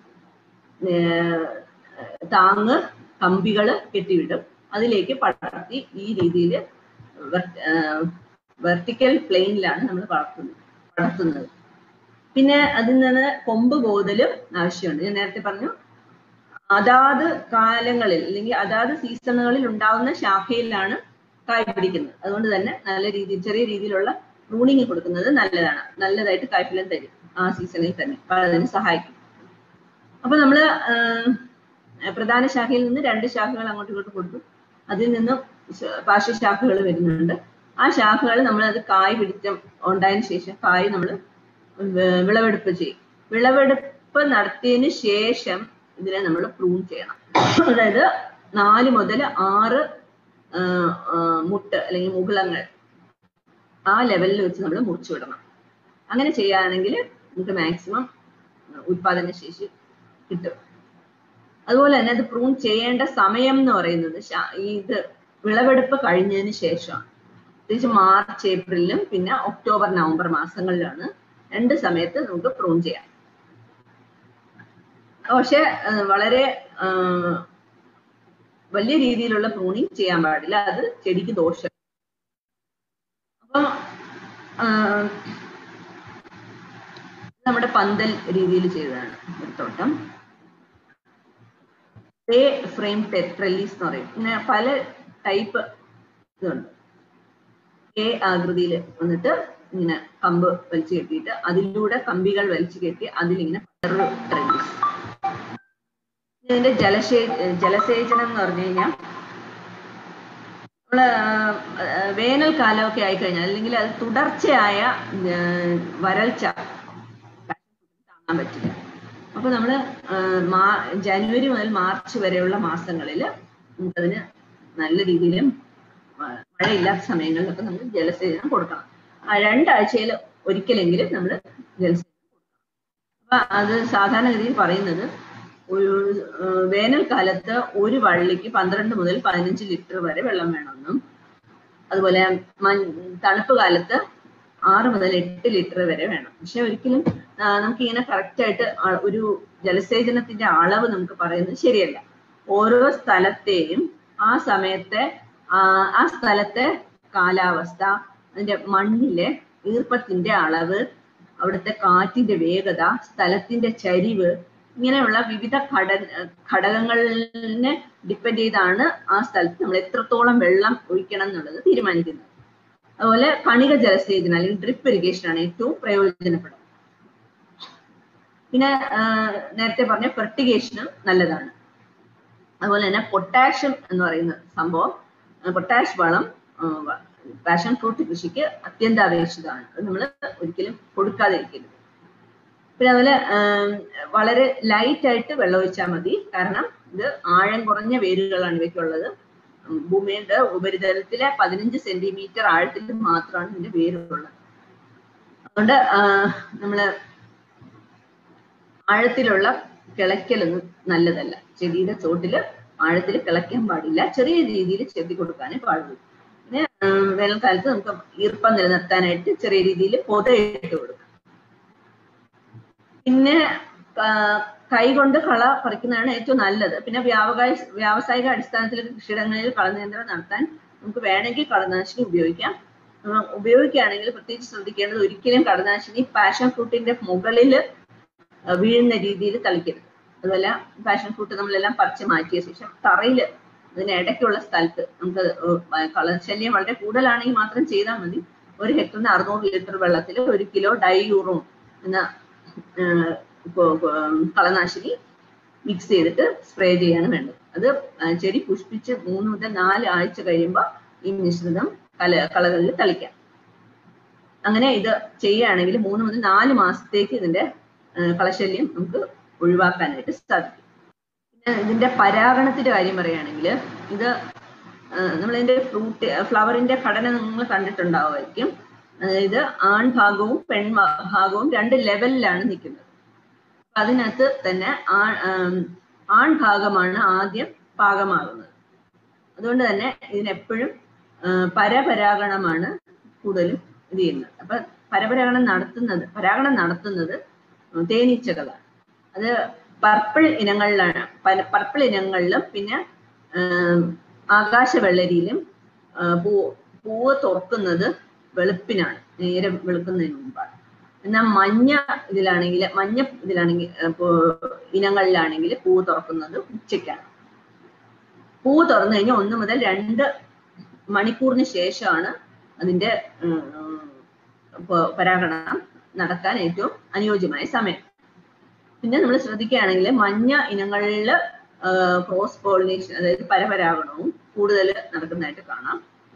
താങ്ങ് കമ്പികള് കെട്ടിവിടും അതിലേക്ക് പടർത്തി ഈ രീതിയിൽ വെർട്ടിക്കൽ പ്ലെയിനിലാണ് നമ്മൾ പടർത്തുന്നത് പടർത്തുന്നത് പിന്നെ അതിൽ നിന്ന് കൊമ്പ് കോതലും ആവശ്യമുണ്ട് ഞാൻ നേരത്തെ പറഞ്ഞു അതാത് കാലങ്ങളിൽ അല്ലെങ്കിൽ അതാത് സീസണുകളിൽ ഉണ്ടാവുന്ന ശാഖയിലാണ് കായ് പിടിക്കുന്നത് അതുകൊണ്ട് തന്നെ നല്ല രീതിയിൽ ചെറിയ രീതിയിലുള്ള പ്രൂണിങ് കൊടുക്കുന്നത് നല്ലതാണ് നല്ലതായിട്ട് കായ്ഫലം തരും ആ സീസണിൽ തന്നെ അപ്പൊ അതിന് സഹായിക്കും അപ്പൊ നമ്മള് ആഹ്, പ്രധാന ശാഖയിൽ നിന്ന് രണ്ട് ശാഖകൾ അങ്ങോട്ടും ഇങ്ങോട്ടും കൊടുത്തു അതിൽ നിന്നും ശ- പാർശ്വശാഖകൾ വരുന്നുണ്ട് ആ ശാഖകൾ നമ്മൾ അത് കായ് പിടിച്ച ഉണ്ടായതിനു ശേഷം കായ് നമ്മൾ വിളവെടുപ്പ് ചെയ്യും വിളവെടുപ്പ് നടത്തിയതിന് ശേഷം ഇതിനെ നമ്മൾ പ്രൂൺ ചെയ്യണം അതായത് നാല് മുതൽ ആറ് ആ, ആ, മുട്ട് അല്ലെങ്കിൽ മുകുളങ്ങൾ ആ ലെവലിൽ വെച്ച് നമ്മൾ മുറിച്ചു വിടണം അങ്ങനെ ചെയ്യുകയാണെങ്കിൽ നമുക്ക് മാക്സിമം ഉത്പാദന ശേഷി കിട്ടും അതുപോലെ തന്നെ അത് പ്രൂൺ ചെയ്യേണ്ട സമയം എന്ന് പറയുന്നത് ശ- ഈ ഇത് വിളവെടുപ്പ് കഴിഞ്ഞതിന് ശേഷമാണ് പ്രത്യേകിച്ച് മാർച്ച് ഏപ്രിലും പിന്നെ ഒക്ടോബർ നവംബർ മാസങ്ങളിലാണ് രണ്ട് സമയത്ത് നമുക്ക് പ്രൂൺ ചെയ്യാം പക്ഷെ ആ, വളരെ ആ, വലിയ രീതിയിലുള്ള പ്രൂണിങ് ചെയ്യാൻ പാടില്ല അത് ചെടിക്ക് ദോഷം അപ്പം ആ, നമ്മുടെ പന്തൽ രീതിയിൽ ചെയ്തതാണ് ഒരു തോട്ടം പേ ഫ്രെയിം ടെട്രല്ലീസ് എന്ന് പറയും പിന്നെ പല ടൈപ്പ് ഇതുണ്ട് എ ആകൃതിയിൽ വന്നിട്ട് ഇങ്ങനെ കമ്പ് വലിച്ചു കെട്ടിയിട്ട് അതിലൂടെ കമ്പികൾ വലിച്ചു കെട്ടി അതിലിങ്ങനെ വേറൊരു ട്രെല്ലീസ് ഇതിന്റെ ജലസേ ജലസേചനം എന്ന് പറഞ്ഞു കഴിഞ്ഞാൽ നമ്മള് ആ, വേനൽക്കാലമൊക്കെ ആയിക്കഴിഞ്ഞാൽ അല്ലെങ്കിൽ അത് തുടർച്ചയായ ആ, വരൾച്ച താങ്ങാൻ പറ്റില്ല അപ്പൊ നമ്മള് ആ, മാ ജനുവരി മുതൽ മാർച്ച് വരെയുള്ള മാസങ്ങളിൽ നമുക്കതിന് നല്ല രീതിയിൽ മഴയില്ലാത്ത സമയങ്ങളിലൊക്കെ നമ്മൾ ജലസേചനം കൊടുക്കണം ആ രണ്ടാഴ്ചയിൽ ഒരിക്കലെങ്കിലും നമ്മൾ ജലസേചനം കൊടുക്കണം അപ്പൊ അത് സാധാരണഗതിയിൽ പറയുന്നത് ഒരു ആ, വേനൽക്കാലത്ത് ഒരു വള്ളിക്ക് പന്ത്രണ്ട് മുതൽ പതിനഞ്ച് ലിറ്റർ വരെ വെള്ളം വേണമെന്നും അതുപോലെ മഞ്ഞ് തണുപ്പ് കാലത്ത് ആറ് മുതൽ എട്ട് ലിറ്റർ വരെ വേണം പക്ഷെ ഒരിക്കലും ആ, നമുക്ക് ഇങ്ങനെ കറക്റ്റ് ആയിട്ട് ആ- ഒരു ജലസേചനത്തിന്റെ അളവ് നമുക്ക് പറയുന്നത് ശരിയല്ല ഓരോ സ്ഥലത്തെയും ആ സമയത്തെ ആ ആ സ്ഥലത്തെ കാലാവസ്ഥ അതിന്റെ മണ്ണിലെ ഈർപ്പത്തിന്റെ അളവ് അവിടുത്തെ കാറ്റിന്റെ വേഗത സ്ഥലത്തിന്റെ ചരിവ് ഇങ്ങനെയുള്ള വിവിധ ഘട ഘടകങ്ങളിനെ ഡിപ്പെൻഡ് ചെയ്താണ് ആ സ്ഥലത്ത് നമ്മൾ എത്രത്തോളം വെള്ളം ഒഴിക്കണം എന്നുള്ളത് തീരുമാനിക്കുന്നത് അതുപോലെ കണിക ജലസേചനം അല്ലെങ്കിൽ ഡ്രിപ്പ് ഇറിഗേഷൻ ആണ് ഏറ്റവും പ്രയോജനപ്പെടുന്നത് പിന്നെ ആ, നേരത്തെ പറഞ്ഞ ഫെർട്ടിഗേഷനും നല്ലതാണ് അതുപോലെ തന്നെ പൊട്ടാഷ്യം എന്ന് പറയുന്ന സംഭവം പൊട്ടാഷ് വളം ആ, വ- പാഷൻ ഫ്രൂട്ട് കൃഷിക്ക് അത്യന്താപേക്ഷിതമാണ് അത് നമ്മൾ ഒരിക്കലും കൊടുക്കാതിരിക്കരുത് പിന്നെ അതുപോലെ ആം, വളരെ ലൈറ്റ് ആയിട്ട് വെള്ളം ഒഴിച്ചാൽ മതി കാരണം ഇത് ആഴം കുറഞ്ഞ വേരുകളാണ് ഇവയ്ക്കുള്ളത് ഉം, ഭൂമിയുടെ ഉപരിതലത്തിലെ പതിനഞ്ച് സെന്റിമീറ്റർ ആഴത്തിൽ മാത്രമാണ് ഇതിന്റെ വേരുള്ളത് അതുകൊണ്ട് ആ, നമ്മള് ആഴത്തിലുള്ള കിളയ്ക്കലൊന്നും നല്ലതല്ല ചെടിയുടെ ചോട്ടില് ആഴത്തിൽ കിളയ്ക്കാൻ പാടില്ല ചെറിയ രീതിയിൽ ചെത്തി കൊടുക്കാനേ പാടുള്ളൂ പിന്നെ ഉം, വേനൽക്കാലത്ത് നമുക്ക് ഈർപ്പം നിലനിർത്താനായിട്ട് ചെറിയ രീതിയിൽ പൊതയിട്ട് കൊടുക്കാം പിന്നെ ആ, കൈകൊണ്ട് കള പറിക്കുന്നതാണ് ഏറ്റവും നല്ലത് പിന്നെ വ്യാവകായ വ്യാവസായിക അടിസ്ഥാനത്തിൽ കൃഷിയിടങ്ങളിൽ കളനിയന്ത്രണം നടത്താൻ നമുക്ക് വേണമെങ്കിൽ കളനാശിനി ഉപയോഗിക്കാം ആ, ഉപയോഗിക്കുകയാണെങ്കിൽ പ്രത്യേകിച്ച് ശ്രദ്ധിക്കേണ്ടത് ഒരിക്കലും കളനാശിനി പാഷൻ ഫ്രൂട്ടിന്റെ മുകളിൽ വീഴുന്ന രീതിയിൽ തളിക്കരുത് അതുപോലെ പാഷൻ ഫ്രൂട്ട് നമ്മളെല്ലാം പറിച്ച് മാറ്റിയ ശേഷം തറയിൽ അതിന് ഇടയ്ക്കുള്ള സ്ഥലത്ത് നമുക്ക് കളശല്യം വളരെ കൂടുതലാണെങ്കിൽ മാത്രം ചെയ്താൽ മതി ഒരു ഹെക്ടറിന് അറുന്നൂറ് ലിറ്റർ വെള്ളത്തിൽ ഒരു കിലോ ഡൈയൂറും എന്ന ആഹ് ഇപ്പൊ ഉം കളനാശിനി മിക്സ് ചെയ്തിട്ട് സ്പ്രേ ചെയ്യാണ് വേണ്ടത് അത് ആ ചെടി പുഷ്പിച്ച് മൂന്ന് മുതൽ നാല് ആഴ്ച കഴിയുമ്പോൾ ഈ മിശ്രിതം കല കളകളിൽ തളിക്കാം അങ്ങനെ ഇത് ചെയ്യുകയാണെങ്കിൽ മൂന്ന് മുതൽ നാല് മാസത്തേക്ക് ഇതിന്റെ ആ, കളശല്യം നമുക്ക് ഒഴിവാക്കാനായിട്ട് സാധിക്കും പിന്നെ ഇതിന്റെ പരാഗണത്തിന്റെ കാര്യം പറയുകയാണെങ്കിൽ ഇത് നമ്മൾ ഇതിന്റെ ഫ്രൂട്ട് ഫ്ലവറിന്റെ ഘടന നിങ്ങൾ കണ്ടിട്ടുണ്ടാവുമായിരിക്കും അതായത് ആൺഭാഗവും പെൺഭാഗവും രണ്ട് ലെവലിലാണ് നിൽക്കുന്നത് അപ്പൊ അതിനകത്ത് തന്നെ ആൺ ആം, ആൺഭാഗമാണ് ആദ്യം പാകമാകുന്നത് അതുകൊണ്ട് തന്നെ ഇതിനെപ്പോഴും ആ, പരപരാഗണമാണ് കൂടുതലും ഇത് ചെയ്യുന്നത് അപ്പൊ പരപരാഗണം നടത്തുന്നത് പരാഗണം നടത്തുന്നത് തേനീച്ചകളാണ് അത് പർപ്പിൾ ഇനങ്ങളിലാണ് പല പർപ്പിൾ ഇനങ്ങളിലും പിന്നെ ആം, ആകാശ വെള്ളരിയിലും ആ, പൂ പൂവ് തുറക്കുന്നത് വെളുപ്പിനാണ് നേരെ വെളുക്കുന്നതിന് മുമ്പാണ് എന്നാൽ മഞ്ഞ ഇതിലാണെങ്കിൽ മഞ്ഞ ഇതിലാണെങ്കിൽ ഇപ്പോ ഇനങ്ങളിലാണെങ്കിൽ പൂവ് തുറക്കുന്നത് ഉച്ചയ്ക്കാണ് പൂവ് തുറന്നു കഴിഞ്ഞാൽ ഒന്ന് മുതൽ രണ്ട് മണിക്കൂറിന് ശേഷമാണ് അതിന്റെ ഉം, ഉം, ഇപ്പൊ പരാഗണം നടക്കാൻ ഏറ്റവും അനുയോജ്യമായ സമയം പിന്നെ നമ്മൾ ശ്രദ്ധിക്കുകയാണെങ്കിൽ മഞ്ഞ ഇനങ്ങളിൽ ക്രോസ് പോളിനേഷൻ അതായത് പരപരാഗണവും കൂടുതൽ നടക്കുന്നതായിട്ട് കാണാം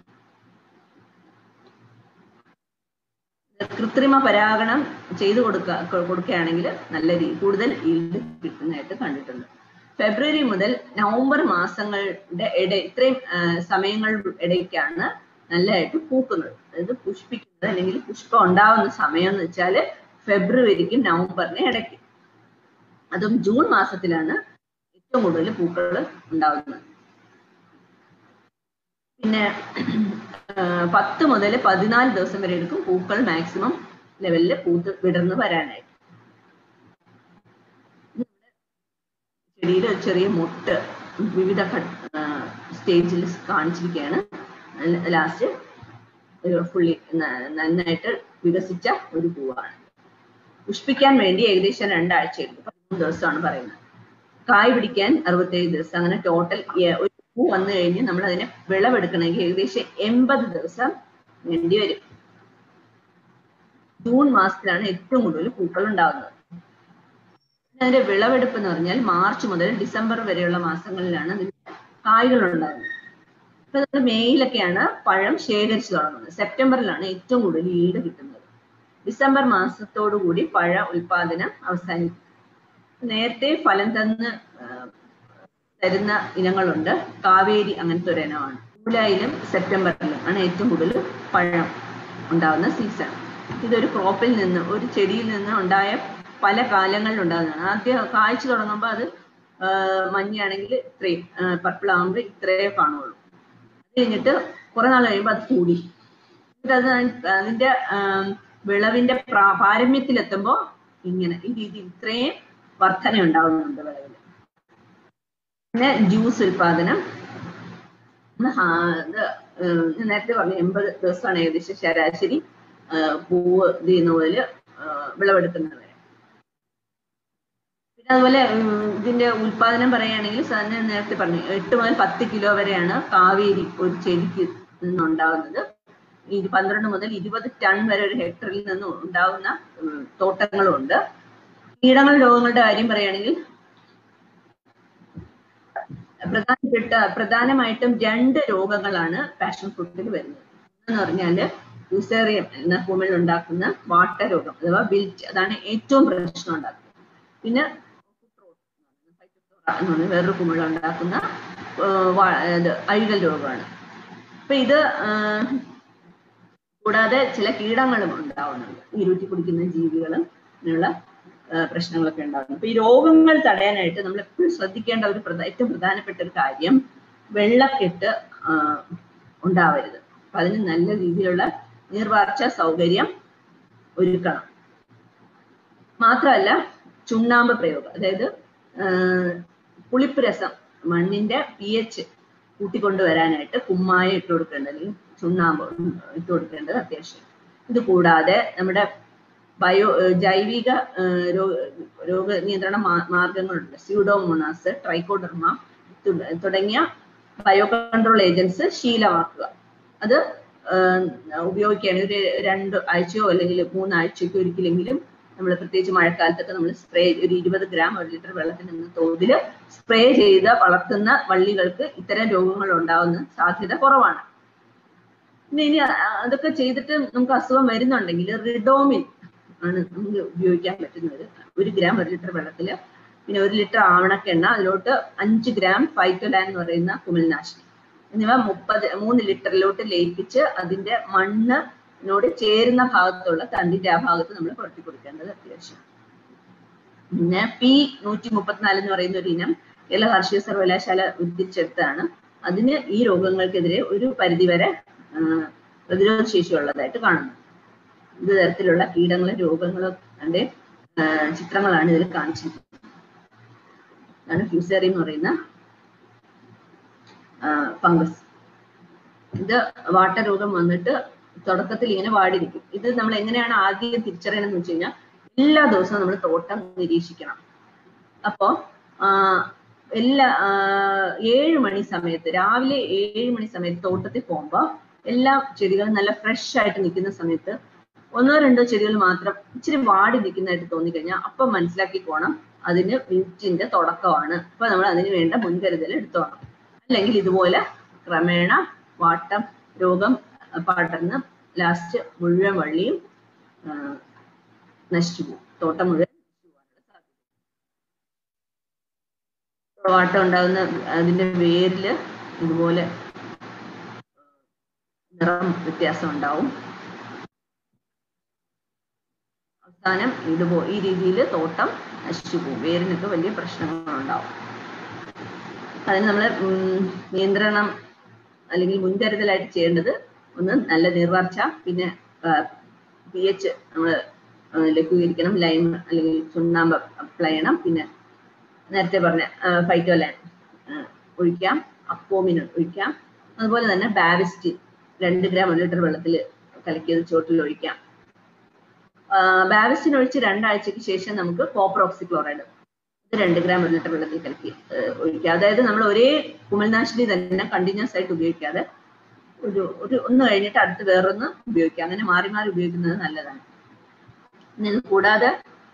കൃത്രിമ പരാഗണം ചെയ്തു കൊടുക്കുക കൊടുക്കുകയാണെങ്കിൽ നല്ല രീതി കൂടുതൽ ഈൽഡ് കിട്ടുന്നതായിട്ട് കണ്ടിട്ടുണ്ട് ഫെബ്രുവരി മുതൽ നവംബർ മാസങ്ങളുടെ ഇട ഇത്രയും ആ, സമയങ്ങൾ ഇടയ്ക്കാണ് നല്ലതായിട്ട് പൂക്കുന്നത് അതായത് പുഷ്പിക്കുന്നത് അല്ലെങ്കിൽ പുഷ്പം ഉണ്ടാവുന്ന സമയം എന്ന് വെച്ചാൽ ഫെബ്രുവരിക്കും നവംബറിന് ഇടയ്ക്ക് അതും ജൂൺ മാസത്തിലാണ് ഏറ്റവും കൂടുതൽ പൂക്കൾ ഉണ്ടാവുന്നത് പിന്നെ ആ, പത്ത് മുതൽ പതിനാല് ദിവസം വരെ എടുക്കും പൂക്കൾ മാക്സിമം ലെവലിൽ പൂത്ത് വിടർന്ന് വരാനായിട്ട് ചെടിയുടെ ഒരു ചെറിയ മുട്ട് വിവിധ സ്റ്റേജിൽ കാണിച്ചിരിക്കുകയാണ് ലാസ്റ്റ് ഒരു ഫുള്ളി നന്നായിട്ട് വികസിച്ച ഒരു പൂവാണ് പുഷ്പിക്കാൻ വേണ്ടി ഏകദേശം രണ്ടാഴ്ച എടുക്കും പതിമൂന്ന് ദിവസമാണ് പറയുന്നത് കായ് പിടിക്കാൻ അറുപത്തേഴ് ദിവസം അങ്ങനെ ടോട്ടൽ ഒരു പൂ വന്നു കഴിഞ്ഞ് നമ്മൾ അതിനെ വിളവെടുക്കണമെങ്കിൽ ഏകദേശം എൺപത് ദിവസം വേണ്ടി വരും ജൂൺ മാസത്തിലാണ് ഏറ്റവും കൂടുതൽ പൂക്കൾ ഉണ്ടാകുന്നത് പിന്നെ അതിന്റെ വിളവെടുപ്പ് എന്ന് പറഞ്ഞാൽ മാർച്ച് മുതൽ ഡിസംബർ വരെയുള്ള മാസങ്ങളിലാണ് അതിന് കായ്കൾ ഉണ്ടാകുന്നത് ഇപ്പൊ നമ്മൾ മെയ്യിലൊക്കെയാണ് പഴം ശേഖരിച്ചു തുടങ്ങുന്നത് സെപ്റ്റംബറിലാണ് ഏറ്റവും കൂടുതൽ ഈട് കിട്ടുന്നത് ഡിസംബർ മാസത്തോടു കൂടി പഴ ഉൽപാദനം അവസാനിക്കും നേരത്തെ ഫലം തന്ന് ആ, തരുന്ന ഇനങ്ങളുണ്ട് കാവേരി അങ്ങനത്തെ ഒരു ഇനമാണ് ജൂലൈയിലും സെപ്റ്റംബറിലും ആണ് ഏറ്റവും കൂടുതൽ പഴം ഉണ്ടാകുന്ന സീസൺ ഇതൊരു ക്രോപ്പിൽ നിന്ന് ഒരു ചെടിയിൽ നിന്ന് ഉണ്ടായ പല കാലങ്ങളിൽ ഉണ്ടാകുന്നതാണ് ആദ്യം കായ്ച്ചു തുടങ്ങുമ്പോൾ അത് ആ, മഞ്ഞയാണെങ്കിൽ ഇത്രയും പർപ്പിൾ ആകുമ്പോൾ ഇത്രയേ കാണുള്ളൂ അത് കഴിഞ്ഞിട്ട് കുറെ നാൾ കഴിയുമ്പോൾ അത് കൂടി എന്നിട്ട് അത് അതിന്റെ ആം, വിളവിന്റെ പ്രാ- പാരമ്യത്തിലെത്തുമ്പോൾ ഇങ്ങനെ ഈ രീതി ഇത്രയും വർധന ഉണ്ടാകുന്നുണ്ട് വിളവിൽ പിന്നെ ജ്യൂസ് ഉൽപാദനം ഉം, ആ, ഇത് ഉം, ഞാൻ നേരത്തെ പറഞ്ഞു എൺപത് ദിവസമാണ് ഏകദേശം ശരാശരി ആ, പൂവ് ഇത് ചെയ്യുന്ന പോലെ ആ, വിളവെടുക്കുന്നത് വരെ പിന്നെ അതുപോലെ ഉം, ഇതിന്റെ ഉൽപാദനം പറയുകയാണെങ്കിൽ സാറിന് നേരത്തെ പറഞ്ഞു എട്ട് മുതൽ പത്ത് കിലോ വരെയാണ് കാവേരി ഒരു ചെടിക്ക് നിന്നുണ്ടാകുന്നത് ഈ പന്ത്രണ്ട് മുതൽ ഇരുപത് ടൺ വരെ ഒരു ഹെക്ടറിൽ നിന്ന് ഉണ്ടാകുന്ന ഉം, തോട്ടങ്ങളുണ്ട് കീടങ്ങൾ രോഗങ്ങളുടെ കാര്യം പറയുകയാണെങ്കിൽ പ്രധാനപ്പെട്ട പ്രധാനമായിട്ടും രണ്ട് രോഗങ്ങളാണ് പാഷൻ ഫ്രൂട്ടിൽ വരുന്നത് എന്ന് പറഞ്ഞാല് യൂസേറിയം എന്ന കുമിൾ ഉണ്ടാക്കുന്ന വാട്ടരോഗം അഥവാ ബിൽറ്റ് അതാണ് ഏറ്റവും പ്രശ്നം ഉണ്ടാക്കുന്നത് പിന്നെ എന്ന് പറഞ്ഞ വേറൊരു കുമിൾ ഉണ്ടാക്കുന്ന ഇത് അഴുകൽ രോഗമാണ് അപ്പൊ ഇത് കൂടാതെ ചില കീടങ്ങളും ഉണ്ടാവുന്നുണ്ട് നീരൂറ്റി കുടിക്കുന്ന ജീവികളും ഇങ്ങനെയുള്ള പ്രശ്നങ്ങളൊക്കെ ഉണ്ടാകുന്നു അപ്പൊ ഈ രോഗങ്ങൾ തടയാനായിട്ട് നമ്മൾ എപ്പോഴും ശ്രദ്ധിക്കേണ്ട ഒരു ഏറ്റവും പ്രധാനപ്പെട്ട ഒരു കാര്യം വെള്ളക്കെട്ട് ഉണ്ടാവരുത് അപ്പൊ അതിന് നല്ല രീതിയിലുള്ള നീർവാർച്ച സൗകര്യം ഒരുക്കണം മാത്രമല്ല ചുണ്ണാമ്പ് പ്രയോഗം അതായത് പുളിപ്പ് രസം മണ്ണിന്റെ പി എച്ച് കൂട്ടിക്കൊണ്ടുവരാനായിട്ട് കുമ്മായ ഇട്ട് കൊടുക്കേണ്ടത് അല്ലെങ്കിൽ ചുണ്ണാമ്പ് ഇട്ട് കൊടുക്കേണ്ടത് അത്യാവശ്യം ഇത് കൂടാതെ നമ്മുടെ ബയോ ജൈവിക രോഗ നിയന്ത്രണ മാർഗങ്ങളുണ്ട് സ്യൂഡോമോണാസ് ട്രൈക്കോഡർമ തുടങ്ങിയ ബയോ കൺട്രോൾ ഏജൻസ് ശീലമാക്കുക അത് ഉപയോഗിക്കുകയാണ് ഒരു രണ്ട് ആഴ്ചയോ അല്ലെങ്കിൽ മൂന്നാഴ്ചയ്ക്കോ ഒരിക്കലെങ്കിലും നമ്മൾ പ്രത്യേകിച്ച് മഴക്കാലത്തൊക്കെ നമ്മൾ സ്പ്രേ ഒരു ഇരുപത് ഗ്രാം ഒരു ലിറ്റർ വെള്ളത്തിൽ നിന്ന് തോതിൽ സ്പ്രേ ചെയ്ത് വളർത്തുന്ന വള്ളികൾക്ക് ഇത്തരം രോഗങ്ങൾ ഉണ്ടാവുന്ന സാധ്യത കുറവാണ് പിന്നെ ഇനി അതൊക്കെ ചെയ്തിട്ട് നമുക്ക് അസുഖം വരുന്നുണ്ടെങ്കിൽ റിഡോമിൻ ആണ് നമുക്ക് ഉപയോഗിക്കാൻ പറ്റുന്നത് ഒരു ഗ്രാം ഒരു ലിറ്റർ വെള്ളത്തിൽ പിന്നെ ഒരു ലിറ്റർ ആവണക്കെണ്ണ അതിലോട്ട് അഞ്ച് ഗ്രാം ഫൈറ്റോലാൻ എന്ന് പറയുന്ന കുമിൾനാശിനി എന്നിവ മുപ്പത് മൂന്ന് ലിറ്ററിലോട്ട് ലയിപ്പിച്ച് അതിന്റെ മണ്ണിനോട് ചേരുന്ന ഭാഗത്തുള്ള തണ്ടിന്റെ ആ ഭാഗത്ത് നമ്മൾ പുരട്ടി കൊടുക്കേണ്ടത് അത്യാവശ്യം പിന്നെ പി നൂറ്റി മുപ്പത്തിനാല് എന്ന് പറയുന്ന ഒരു ഇനം കേരള കാർഷിക സർവകലാശാല ഉദ്ധരിച്ചെടുത്താണ് അതിന് ഈ രോഗങ്ങൾക്കെതിരെ ഒരു പരിധിവരെ പ്രതിരോധ ശേഷി ഉള്ളതായിട്ട് കാണുന്നു ഇത് തരത്തിലുള്ള കീടങ്ങളും രോഗങ്ങളും അതിന്റെ ചിത്രങ്ങളാണ് ഇതിൽ കാണിച്ചിരിക്കുന്നത് ഇതാണ് ഫ്യൂസേറി എന്ന് പറയുന്ന ഫംഗസ് ഇത് വാട്ട രോഗം വന്നിട്ട് തുടക്കത്തിൽ ഇങ്ങനെ വാടിയിരിക്കും ഇത് നമ്മൾ എങ്ങനെയാണ് ആദ്യം തിരിച്ചറിയണമെന്ന് വെച്ച് കഴിഞ്ഞാൽ എല്ലാ ദിവസവും നമ്മൾ തോട്ടം നിരീക്ഷിക്കണം അപ്പോ എല്ലാ ഏഴ് മണി സമയത്ത് രാവിലെ ഏഴ് മണി സമയത്ത് തോട്ടത്തിൽ പോകുമ്പോൾ എല്ലാ ചെടികളും നല്ല ഫ്രഷ് ആയിട്ട് നിൽക്കുന്ന സമയത്ത് ഒന്നോ രണ്ടോ ചെടികൾ മാത്രം ഇച്ചിരി വാടി നിൽക്കുന്നതായിട്ട് തോന്നിക്കഴിഞ്ഞാൽ അപ്പം മനസ്സിലാക്കി പോണം അതിന് വിറ്റിന്റെ തുടക്കമാണ് അപ്പൊ നമ്മൾ അതിന് വേണ്ട മുൻകരുതൽ എടുത്തോണം അല്ലെങ്കിൽ ഇതുപോലെ ക്രമേണ വാട്ടം രോഗം പടർന്ന് ലാസ്റ്റ് മുഴുവൻ വള്ളിയും നശിച്ചു പോകും തോട്ടം മുഴുവൻ വാട്ടം ഉണ്ടാകുന്ന അതിന്റെ വേരില് ഇതുപോലെ നിറം വ്യത്യാസം ഉണ്ടാവും അവസാനം ഇതുപോ ഈ രീതിയിൽ തോട്ടം നശിച്ചു പോകും വേരിനൊക്കെ വലിയ പ്രശ്നങ്ങൾ ഉണ്ടാവും അതിന് നമ്മൾ നിയന്ത്രണം അല്ലെങ്കിൽ മുൻകരുതലായിട്ട് ചെയ്യേണ്ടത് ഒന്ന് നല്ല നീർവാർച്ച പിന്നെ പി എച്ച് നമ്മൾ ലഘൂകരിക്കണം ലൈം അല്ലെങ്കിൽ ചുണ്ണാമ്പ് അപ്ലൈ ചെയ്യണം പിന്നെ നേരത്തെ പറഞ്ഞ ഫൈറ്റോലാൻ ഒഴിക്കാം അപ്പോമിൻ ഒഴിക്കാം അതുപോലെ തന്നെ ബാവിസ്റ്റിൻ രണ്ട് ഗ്രാം ഒരു ലിറ്റർ വെള്ളത്തിൽ കലക്കിയത് ചോട്ടിൽ ഒഴിക്കാം ബാവിസ്റ്റിൻ ഒഴിച്ച് രണ്ടാഴ്ചയ്ക്ക് ശേഷം നമുക്ക് കോപ്പർ ഓക്സിക്ലോറൈഡ് ഇത് രണ്ട് ഗ്രാം ഒരു ലിറ്റർ വെള്ളത്തിൽ കലക്കി ഒഴിക്കുക അതായത് നമ്മൾ ഒരേ കുമിൾനാശിനി തന്നെ കണ്ടിന്യൂസ് ആയിട്ട് ഉപയോഗിക്കാതെ ഒരു ഒരു ഒന്ന് കഴിഞ്ഞിട്ട് അടുത്ത് വേറൊന്ന് ഉപയോഗിക്കുക അങ്ങനെ മാറി മാറി ഉപയോഗിക്കുന്നത് നല്ലതാണ് ഇത് കൂടാതെ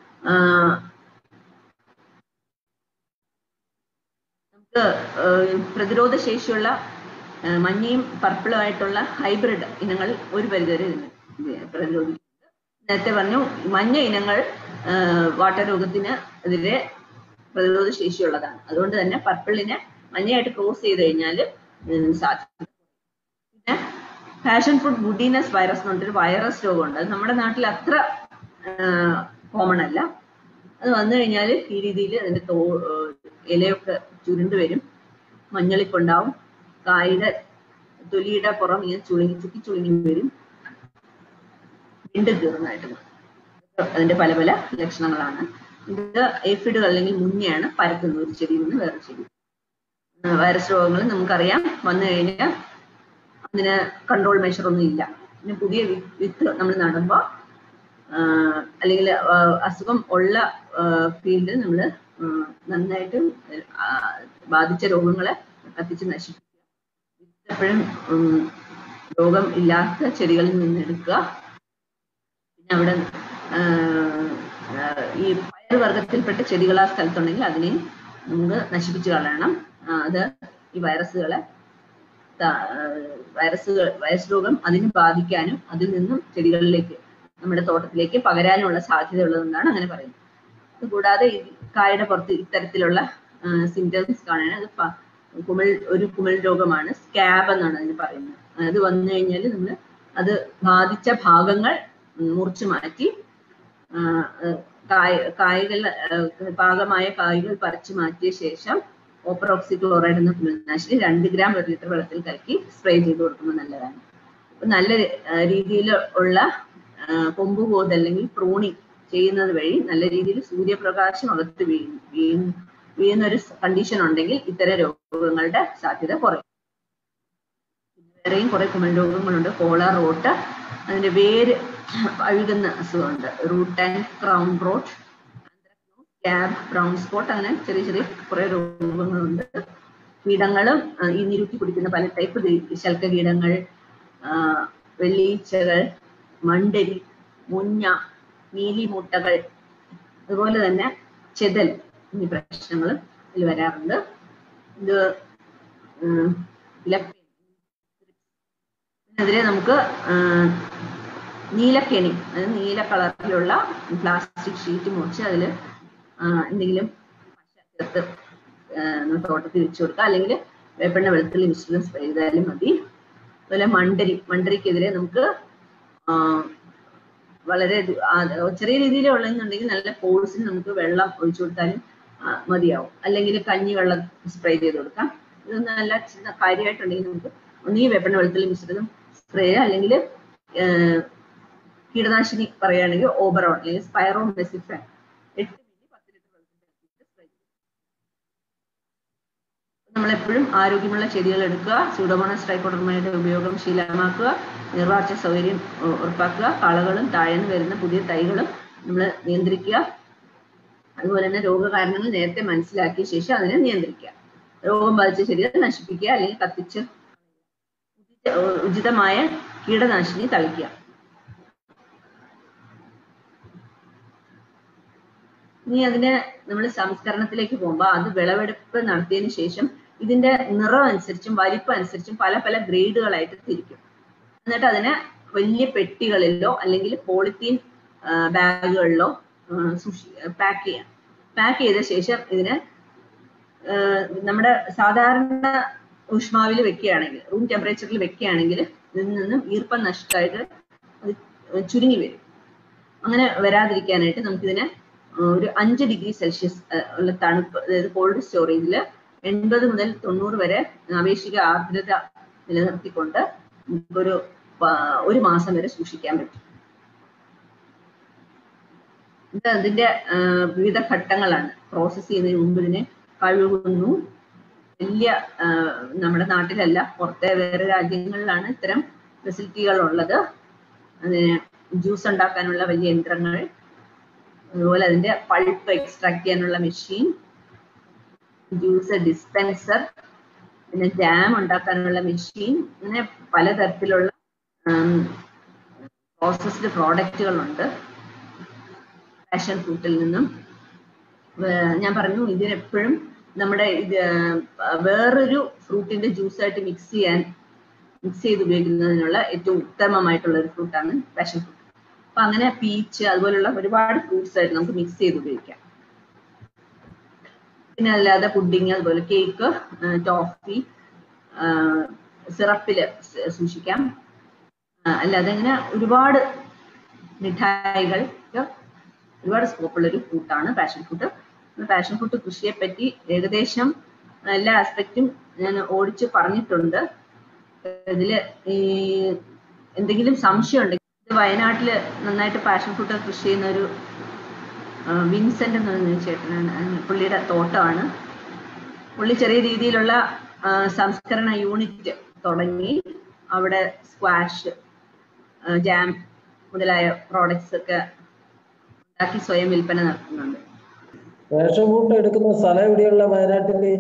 നമുക്ക് പ്രതിരോധ ശേഷിയുള്ള മഞ്ഞയും പർപ്പിളും ആയിട്ടുള്ള ഹൈബ്രിഡ് ഇനങ്ങൾ ഒരു പരിധിവരെ പ്രതിരോധിക്കുന്നുണ്ട് നേരത്തെ പറഞ്ഞു മഞ്ഞ ഇനങ്ങൾ വാട്ടർ രോഗത്തിന് എതിരെ പ്രതിരോധ ശേഷിയുള്ളതാണ് അതുകൊണ്ട് തന്നെ പർപ്പിളിനെ മഞ്ഞയായിട്ട് ക്രോസ് ചെയ്ത് കഴിഞ്ഞാൽ സാധിക്കും പിന്നെ പാഷൻ ഫ്രൂട്ട് വുഡീനസ് വൈറസ് എന്ന് പറഞ്ഞൊരു വൈറസ് രോഗമുണ്ട് അത് നമ്മുടെ നാട്ടിൽ അത്ര കോമൺ അല്ല അത് വന്നു കഴിഞ്ഞാൽ ഈ രീതിയിൽ അതിന്റെ തോ ഇലയൊക്കെ ചുരുണ്ട് വരും മഞ്ഞളിപ്പുണ്ടാവും കായുടെ തൊലിയുടെ പുറം ഇങ്ങനെ ചുളുങ്ങി ചുറ്റി ചുളുങ്ങി വരും വീണ്ടും കീറുന്നതായിട്ട് അതിന്റെ പല പല ലക്ഷണങ്ങളാണ് ഇത് ഏഫിഡുകൾ അല്ലെങ്കിൽ മുന്നെയാണ് പരത്തുന്നത് ഒരു ചെടിയിൽ നിന്ന് വേറെ ചെടി വൈറസ് രോഗങ്ങൾ നമുക്കറിയാം വന്നു കഴിഞ്ഞാൽ അതിന് കൺട്രോൾ മെഷർ ഒന്നും ഇല്ല പിന്നെ പുതിയ വിത്ത് നമ്മൾ നടുമ്പോൾ അല്ലെങ്കിൽ അസുഖം ഉള്ള ഫീൽഡിൽ നമ്മൾ നന്നായിട്ട് ബാധിച്ച രോഗങ്ങളെ കത്തിച്ച് നശിപ്പിക്കുക എപ്പോഴും രോഗം ഇല്ലാത്ത ചെടികളിൽ നിന്ന് എടുക്കുക പിന്നെ അവിടെ ഈ പയർ വർഗത്തിൽപ്പെട്ട ചെടികൾ ആ സ്ഥലത്തുണ്ടെങ്കിൽ അതിനെ നമുക്ക് നശിപ്പിച്ച് കളയണം അത് ഈ വൈറസുകളെ വൈറസുകൾ വൈറസ് രോഗം അതിന് ബാധിക്കാനും അതിൽ നിന്നും ചെടികളിലേക്ക് നമ്മുടെ തോട്ടത്തിലേക്ക് പകരാനുള്ള സാധ്യത ഉള്ളതെന്നാണ് അങ്ങനെ പറയുന്നത് അതുകൂടാതെ ഈ കായുടെ പുറത്ത് ഇത്തരത്തിലുള്ള സിംറ്റംസ് കാണാൻ അത് പ- കുമിൾ ഒരു കുമിൾ രോഗമാണ് സ്കാബ് എന്നാണ് അതിന് പറയുന്നത് അത് വന്നു കഴിഞ്ഞാൽ നമ്മൾ അത് ബാധിച്ച ഭാഗങ്ങൾ മുറിച്ചു മാറ്റി ആ, ആ, കായ കായകൾ ആ, പാകമായ കായകൾ പറിച്ചു മാറ്റിയ ശേഷം ഓപ്പറോക്സി ക്ലോറൈഡ് എന്ന കുമിൾനാശിനി രണ്ട് ഗ്രാം ഒരു ലിറ്റർ വെള്ളത്തിൽ കലക്കി സ്പ്രേ ചെയ്ത് കൊടുക്കുന്നത് നല്ലതാണ് അപ്പൊ നല്ല രീതിയിൽ ഉള്ള കൊമ്പ് പോത് അല്ലെങ്കിൽ പ്രൂണിങ് ചെയ്യുന്നത് വഴി നല്ല രീതിയിൽ സൂര്യപ്രകാശം അകത്ത് വീഴും വീഴും വീഴുന്ന ഒരു കണ്ടീഷൻ ഉണ്ടെങ്കിൽ ഇത്തരം രോഗങ്ങളുടെ സാധ്യത കുറയും വേറെയും കുറെ കുമിൾ രോഗങ്ങളുണ്ട് കോള റോട്ട് അതിന്റെ വേര് അഴുകുന്ന അസുഖമുണ്ട് റൂട്ട് ആൻഡ് ക്രൗൺ റോട്ട് ക്യാബ് ബ്രൗൺ സ്പോട്ട് അങ്ങനെ ചെറിയ ചെറിയ കുറെ രോഗങ്ങളുണ്ട് കീടങ്ങളും ആ, ഈ നിരുക്കി കുടിക്കുന്ന പല ടൈപ്പ് ശൽക്ക കീടങ്ങൾ ആ, വെള്ളീച്ചകൾ മണ്ടരി മുഞ്ഞ നീലിമുട്ടകൾ അതുപോലെ തന്നെ ചെതൽ എന്നീ പ്രശ്നങ്ങളും ഇതിൽ വരാറുണ്ട് ഇത് ഉം, ഇലക്ട്രി ഇതിനെതിരെ നമുക്ക് ആ, നീലക്കെണി അതായത് നീല കളറിലുള്ള പ്ലാസ്റ്റിക് ഷീറ്റ് മുറിച്ച് അതിൽ എന്തെങ്കിലും പശ ചേർത്ത് ആ, നമ്മുടെ തോട്ടത്തിൽ വെച്ച് കൊടുക്കുക അല്ലെങ്കിൽ വേപ്പെണ്ണ വെളുത്തുള്ളി മിശ്രിതം സ്പ്രേ ചെയ്താലും മതി അതുപോലെ മണ്ടരി മണ്ടരിക്കെതിരെ നമുക്ക് ആ, വളരെ ദു- ആ, ചെറിയ രീതിയിൽ ഉള്ളതെന്നുണ്ടെങ്കിൽ നല്ല ഫോഴ്സിന് നമുക്ക് വെള്ളം ഒഴിച്ചു കൊടുത്താലും ആ, മതിയാവും അല്ലെങ്കിൽ കഞ്ഞി വെള്ളം സ്പ്രേ ചെയ്ത് കൊടുക്കാം ഇത് നല്ല ചിന്ന കാര്യമായിട്ടുണ്ടെങ്കിൽ നമുക്ക് ഒന്നീ വേപ്പെണ്ണ വെളുത്തുള്ളി മിശ്രിതം സ്പ്രേ അല്ലെങ്കിൽ കീടനാശിനി പറയുകയാണെങ്കിൽ ഓബറോൺ അല്ലെങ്കിൽ സ്പൈറോ മെസിഫാൻ എട്ട് മില്ലി പത്ത് ലിറ്റർ വെള്ളത്തിൽ സ്പ്രേ ചെയ്യും നമ്മളെപ്പോഴും ആരോഗ്യമുള്ള ചെടികൾ എടുക്കുക സൂഡോമോണസ് ട്രൈക്കോഡർമയുടെ ഉപയോഗം ശീലമാക്കുക നിർവാർച്ച സൗകര്യം ഉ- ഉറപ്പാക്കുക കളകളും താഴ്ന്നു വരുന്ന പുതിയ തൈകളും നമ്മൾ നിയന്ത്രിക്കുക അതുപോലെ തന്നെ രോഗകാരണങ്ങൾ നേരത്തെ മനസ്സിലാക്കിയ ശേഷം അതിനെ നിയന്ത്രിക്കുക രോഗം ബാധിച്ച ചെടികൾ നശിപ്പിക്കുക അല്ലെങ്കിൽ കത്തിച്ച് ഉചിത- ഉചിതമായ കീടനാശിനി തളിക്കുക ഇനി അതിന്റെ നമ്മൾ സംസ്കരണത്തിലേക്ക് പോകുമ്പോൾ അത് വിളവെടുപ്പ് നടത്തിയതിനു ശേഷം ഇതിന്റെ നിറം അനുസരിച്ചും വലിപ്പം അനുസരിച്ചും പല പല ഗ്രേഡുകളായിട്ട് തിരിക്കും എന്നിട്ട് അതിനെ വലിയ പെട്ടികളിലോ അല്ലെങ്കിൽ പോളിത്തീൻ ബാഗുകളിലോ സൂക്ഷി പാക്ക് ചെയ്യാം പാക്ക് ചെയ്ത ശേഷം ഇതിനെ ആ, നമ്മുടെ സാധാരണ ഊഷ്മാവിൽ വെക്കുകയാണെങ്കിൽ റൂം ടെമ്പറേച്ചറിൽ വെക്കുകയാണെങ്കിൽ ഇതിൽ നിന്നും ഈർപ്പം നഷ്ടമായിട്ട് അത് ചുരുങ്ങി വരും അങ്ങനെ വരാതിരിക്കാനായിട്ട് നമുക്കിതിനെ ഒരു അഞ്ച് ഡിഗ്രി സെൽഷ്യസ് ഉള്ള തണുപ്പ് അതായത് കോൾഡ് സ്റ്റോറേജിൽ എൺപത് മുതൽ തൊണ്ണൂറ് വരെ ആവേശിക ആർദ്രത നിലനിർത്തിക്കൊണ്ട് നമുക്കൊരു പ- ഒരു മാസം വരെ സൂക്ഷിക്കാൻ പറ്റും ഇത് അതിന്റെ ആ, വിവിധ ഘട്ടങ്ങളാണ് പ്രോസസ്സ് ചെയ്യുന്നതിന് മുമ്പ് ഇതിനെ കഴുകുന്നു വലിയ ആ, നമ്മുടെ നാട്ടിലല്ല പുറത്തെ വേറെ രാജ്യങ്ങളിലാണ് ഇത്തരം ഫെസിലിറ്റികൾ ഉള്ളത് അതിന് ജ്യൂസ് ഉണ്ടാക്കാനുള്ള വലിയ യന്ത്രങ്ങൾ അതുപോലെ അതിന്റെ പൾപ്പ് എക്സ്ട്രാക്ട് ചെയ്യാനുള്ള മെഷീൻ ജ്യൂസ് ഡിസ്പെൻസർ പിന്നെ ജാം ഉണ്ടാക്കാനുള്ള മെഷീൻ അങ്ങനെ പലതരത്തിലുള്ള പ്രോസസ്ഡ് പ്രോഡക്റ്റുകളുണ്ട് പാഷൻ ഫ്രൂട്ടിൽ നിന്നും വേ- ഞാൻ പറഞ്ഞു ഇതിനെപ്പോഴും നമ്മുടെ ഇത് ആ, വേറൊരു ഫ്രൂട്ടിന്റെ ജ്യൂസായിട്ട് മിക്സ് ചെയ്യാൻ മിക്സ് ചെയ്ത് ഉപയോഗിക്കുന്നതിനുള്ള ഏറ്റവും ഉത്തമമായിട്ടുള്ള ഒരു ഫ്രൂട്ടാണ് പാഷൻ ഫ്രൂട്ട് അപ്പൊ അങ്ങനെ പീച്ച് അതുപോലുള്ള ഒരുപാട് ഫ്രൂട്ട്സ് ആയിട്ട് നമുക്ക് മിക്സ് ചെയ്ത് ഉപയോഗിക്കാം പിന്നെ അല്ലാതെ പുഡിങ് അതുപോലെ കേക്ക് ടോഫി സിറപ്പില് സൂക്ഷിക്കാം ആ, അല്ലാതെ ഇങ്ങനെ ഒരുപാട് മിഠായികൾ ഒക്കെ ഒരുപാട് സ്കോപ്പുള്ള ഒരു ഫ്രൂട്ടാണ് പാഷൻ ഫ്രൂട്ട് പാഷൻ ഫ്രൂട്ട് കൃഷിയെ പറ്റി ഏകദേശം എല്ലാ ആസ്പെക്റ്റും ഞാൻ ഓടിച്ച് പറഞ്ഞിട്ടുണ്ട് ഇതില് ഈ എന്തെങ്കിലും സംശയം ഉണ്ടെങ്കിൽ ഇത് വയനാട്ടില് നന്നായിട്ട് പാഷൻ ഫ്രൂട്ട് കൃഷി ചെയ്യുന്ന ഒരു ആ, വിൻസെന്റ് എന്ന് പറയുന്ന ഒരു ചേട്ടനാണ് ആ, പുള്ളിയുടെ തോട്ടമാണ് പുള്ളി ചെറിയ രീതിയിലുള്ള ആ, സംസ്കരണ യൂണിറ്റ് തുടങ്ങി അവിടെ സ്ക്വാഷ് ജാം മുതലായ പ്രോഡക്ട്സ് ഒക്കെ ഉണ്ടാക്കി സ്വയം വിൽപ്പന നടത്തുന്നുണ്ട് റേഷൻ ഫുഡ് എടുക്കുന്ന സ്ഥലം എവിടെയുള്ള വയനാട്ടില്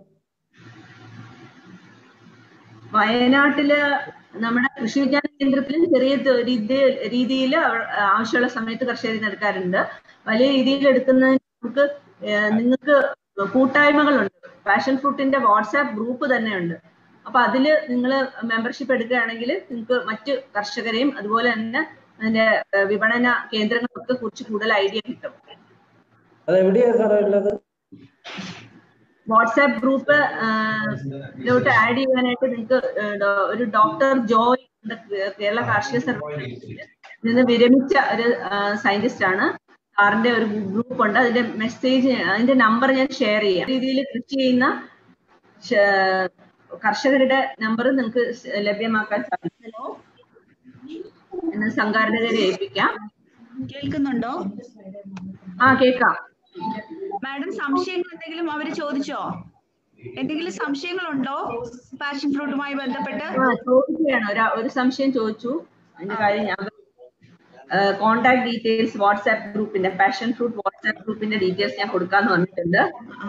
വയനാട്ടില് നമ്മുടെ കൃഷി വിജ്ഞാന കേന്ദ്രത്തിലും ചെറിയ രീതിയിൽ ആവശ്യമുള്ള സമയത്ത് കർഷകരിൽ എടുക്കാറുണ്ട് വലിയ രീതിയിൽ എടുക്കുന്നതിന് നമുക്ക് ഏഹ് നിങ്ങൾക്ക് കൂട്ടായ്മകളുണ്ട് പാഷൻ ഫ്രൂട്ടിന്റെ വാട്സാപ്പ് ഗ്രൂപ്പ് തന്നെയുണ്ട് അപ്പൊ അതില് നിങ്ങൾ മെമ്പർഷിപ്പ് എടുക്കുകയാണെങ്കിൽ നിങ്ങൾക്ക് മറ്റ് കർഷകരെയും അതുപോലെ തന്നെ അതിന്റെ ഏഹ്, വിപണന കേന്ദ്രങ്ങളൊക്കെ കുറിച്ച് കൂടുതൽ ഐഡിയ കിട്ടും അത് എവിടെയാ സാറേ ഉള്ളത് വാട്സാപ്പ് ഗ്രൂപ്പ് ഇതിലോട്ട് ആഡ് ചെയ്യാനായിട്ട് നിങ്ങൾക്ക് ഒരു ഡോക്ടർ ജോയ് എന്ന കേരള കാർഷിക സർവകലാശാലയിൽ നിന്ന് വിരമിച്ച ഒരു സയന്റിസ്റ്റ് ആണ് സാറിന്റെ ഒരു ഗ്രൂപ്പ് ഉണ്ട് അതിന്റെ മെസ്സേജ് അതിന്റെ നമ്പർ ഞാൻ ഷെയർ ചെയ്യാം രീതിയിൽ കൃഷി ചെയ്യുന്ന ശ- കർഷകരുടെ നമ്പർ നിങ്ങൾക്ക് ലഭ്യമാക്കാൻ സാധിക്കും എന്ന് സംഘാടകരെ ഏൽപ്പിക്കാം കേൾക്കുന്നുണ്ടോ ആ കേൾക്കാം മാഡം സംശയങ്ങൾ എന്തെങ്കിലും അവര് ചോദിച്ചോ എന്തെങ്കിലും സംശയങ്ങളുണ്ടോ പാഷൻ ഫ്രൂട്ടുമായി ബന്ധപ്പെട്ട് ആ, ചോദിക്കുകയാണ് ഒരു ഒരു സംശയം ചോദിച്ചു അതിന്റെ കാര്യം ഞാൻ കോണ്ടാക്ട് ഡീറ്റെയിൽസ് വാട്സ്ആപ്പ് ഗ്രൂപ്പിന്റെ പാഷൻ ഫ്രൂട്ട് വാട്സ്ആപ്പ് ഗ്രൂപ്പിന്റെ ഡീറ്റെയിൽസ് ഞാൻ കൊടുക്കാന്ന് പറഞ്ഞിട്ടുണ്ട്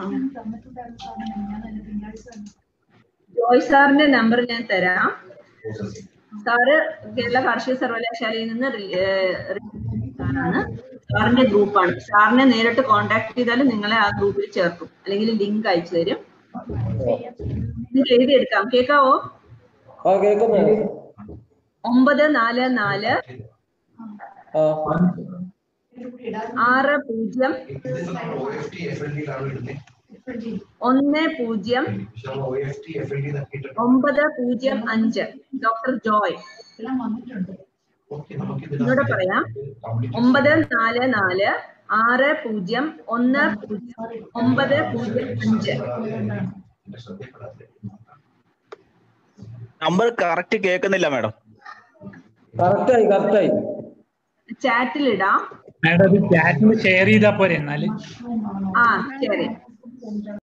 ജോയ് സാറിന്റെ നമ്പർ ഞാൻ തരാം സാറ് കേരള കാർഷിക സർവകലാശാലയിൽ നിന്ന് റി- ഏഹ് റി- സാറാണ് സാറിന്റെ ഗ്രൂപ്പാണ് സാറിനെ നേരിട്ട് കോണ്ടാക്ട് ചെയ്താൽ നിങ്ങളെ ആ ഗ്രൂപ്പിൽ ചേർക്കും അല്ലെങ്കിൽ ലിങ്ക് അയച്ചു തരും നിങ്ങൾക്ക് എഴുതിയെടുക്കാം കേൾക്കാവോ ആ കേൾക്കുന്നു ഒമ്പത് നാല് നാല് ആ ആറ് പൂജ്യം ഒന്ന് പൂജ്യം ഒമ്പത് പൂജ്യം അഞ്ച് ഡോക്ടർ ജോയ് ഇന്നോട് പറയാം ഒമ്പത് നാല് നാല് ആറ് പൂജ്യം ഒന്ന് പൂജ്യം ഒമ്പത് പൂജ്യം അഞ്ച് നമ്പർ കറക്റ്റ് കേൾക്കുന്നില്ല മാഡം കറക്റ്റായി കറക്റ്റായി ചാറ്റിലിടാം മാഡം അത് ചാറ്റിൽ ഷെയർ ചെയ്താൽ പോരെ എന്നാല് ആ ശരി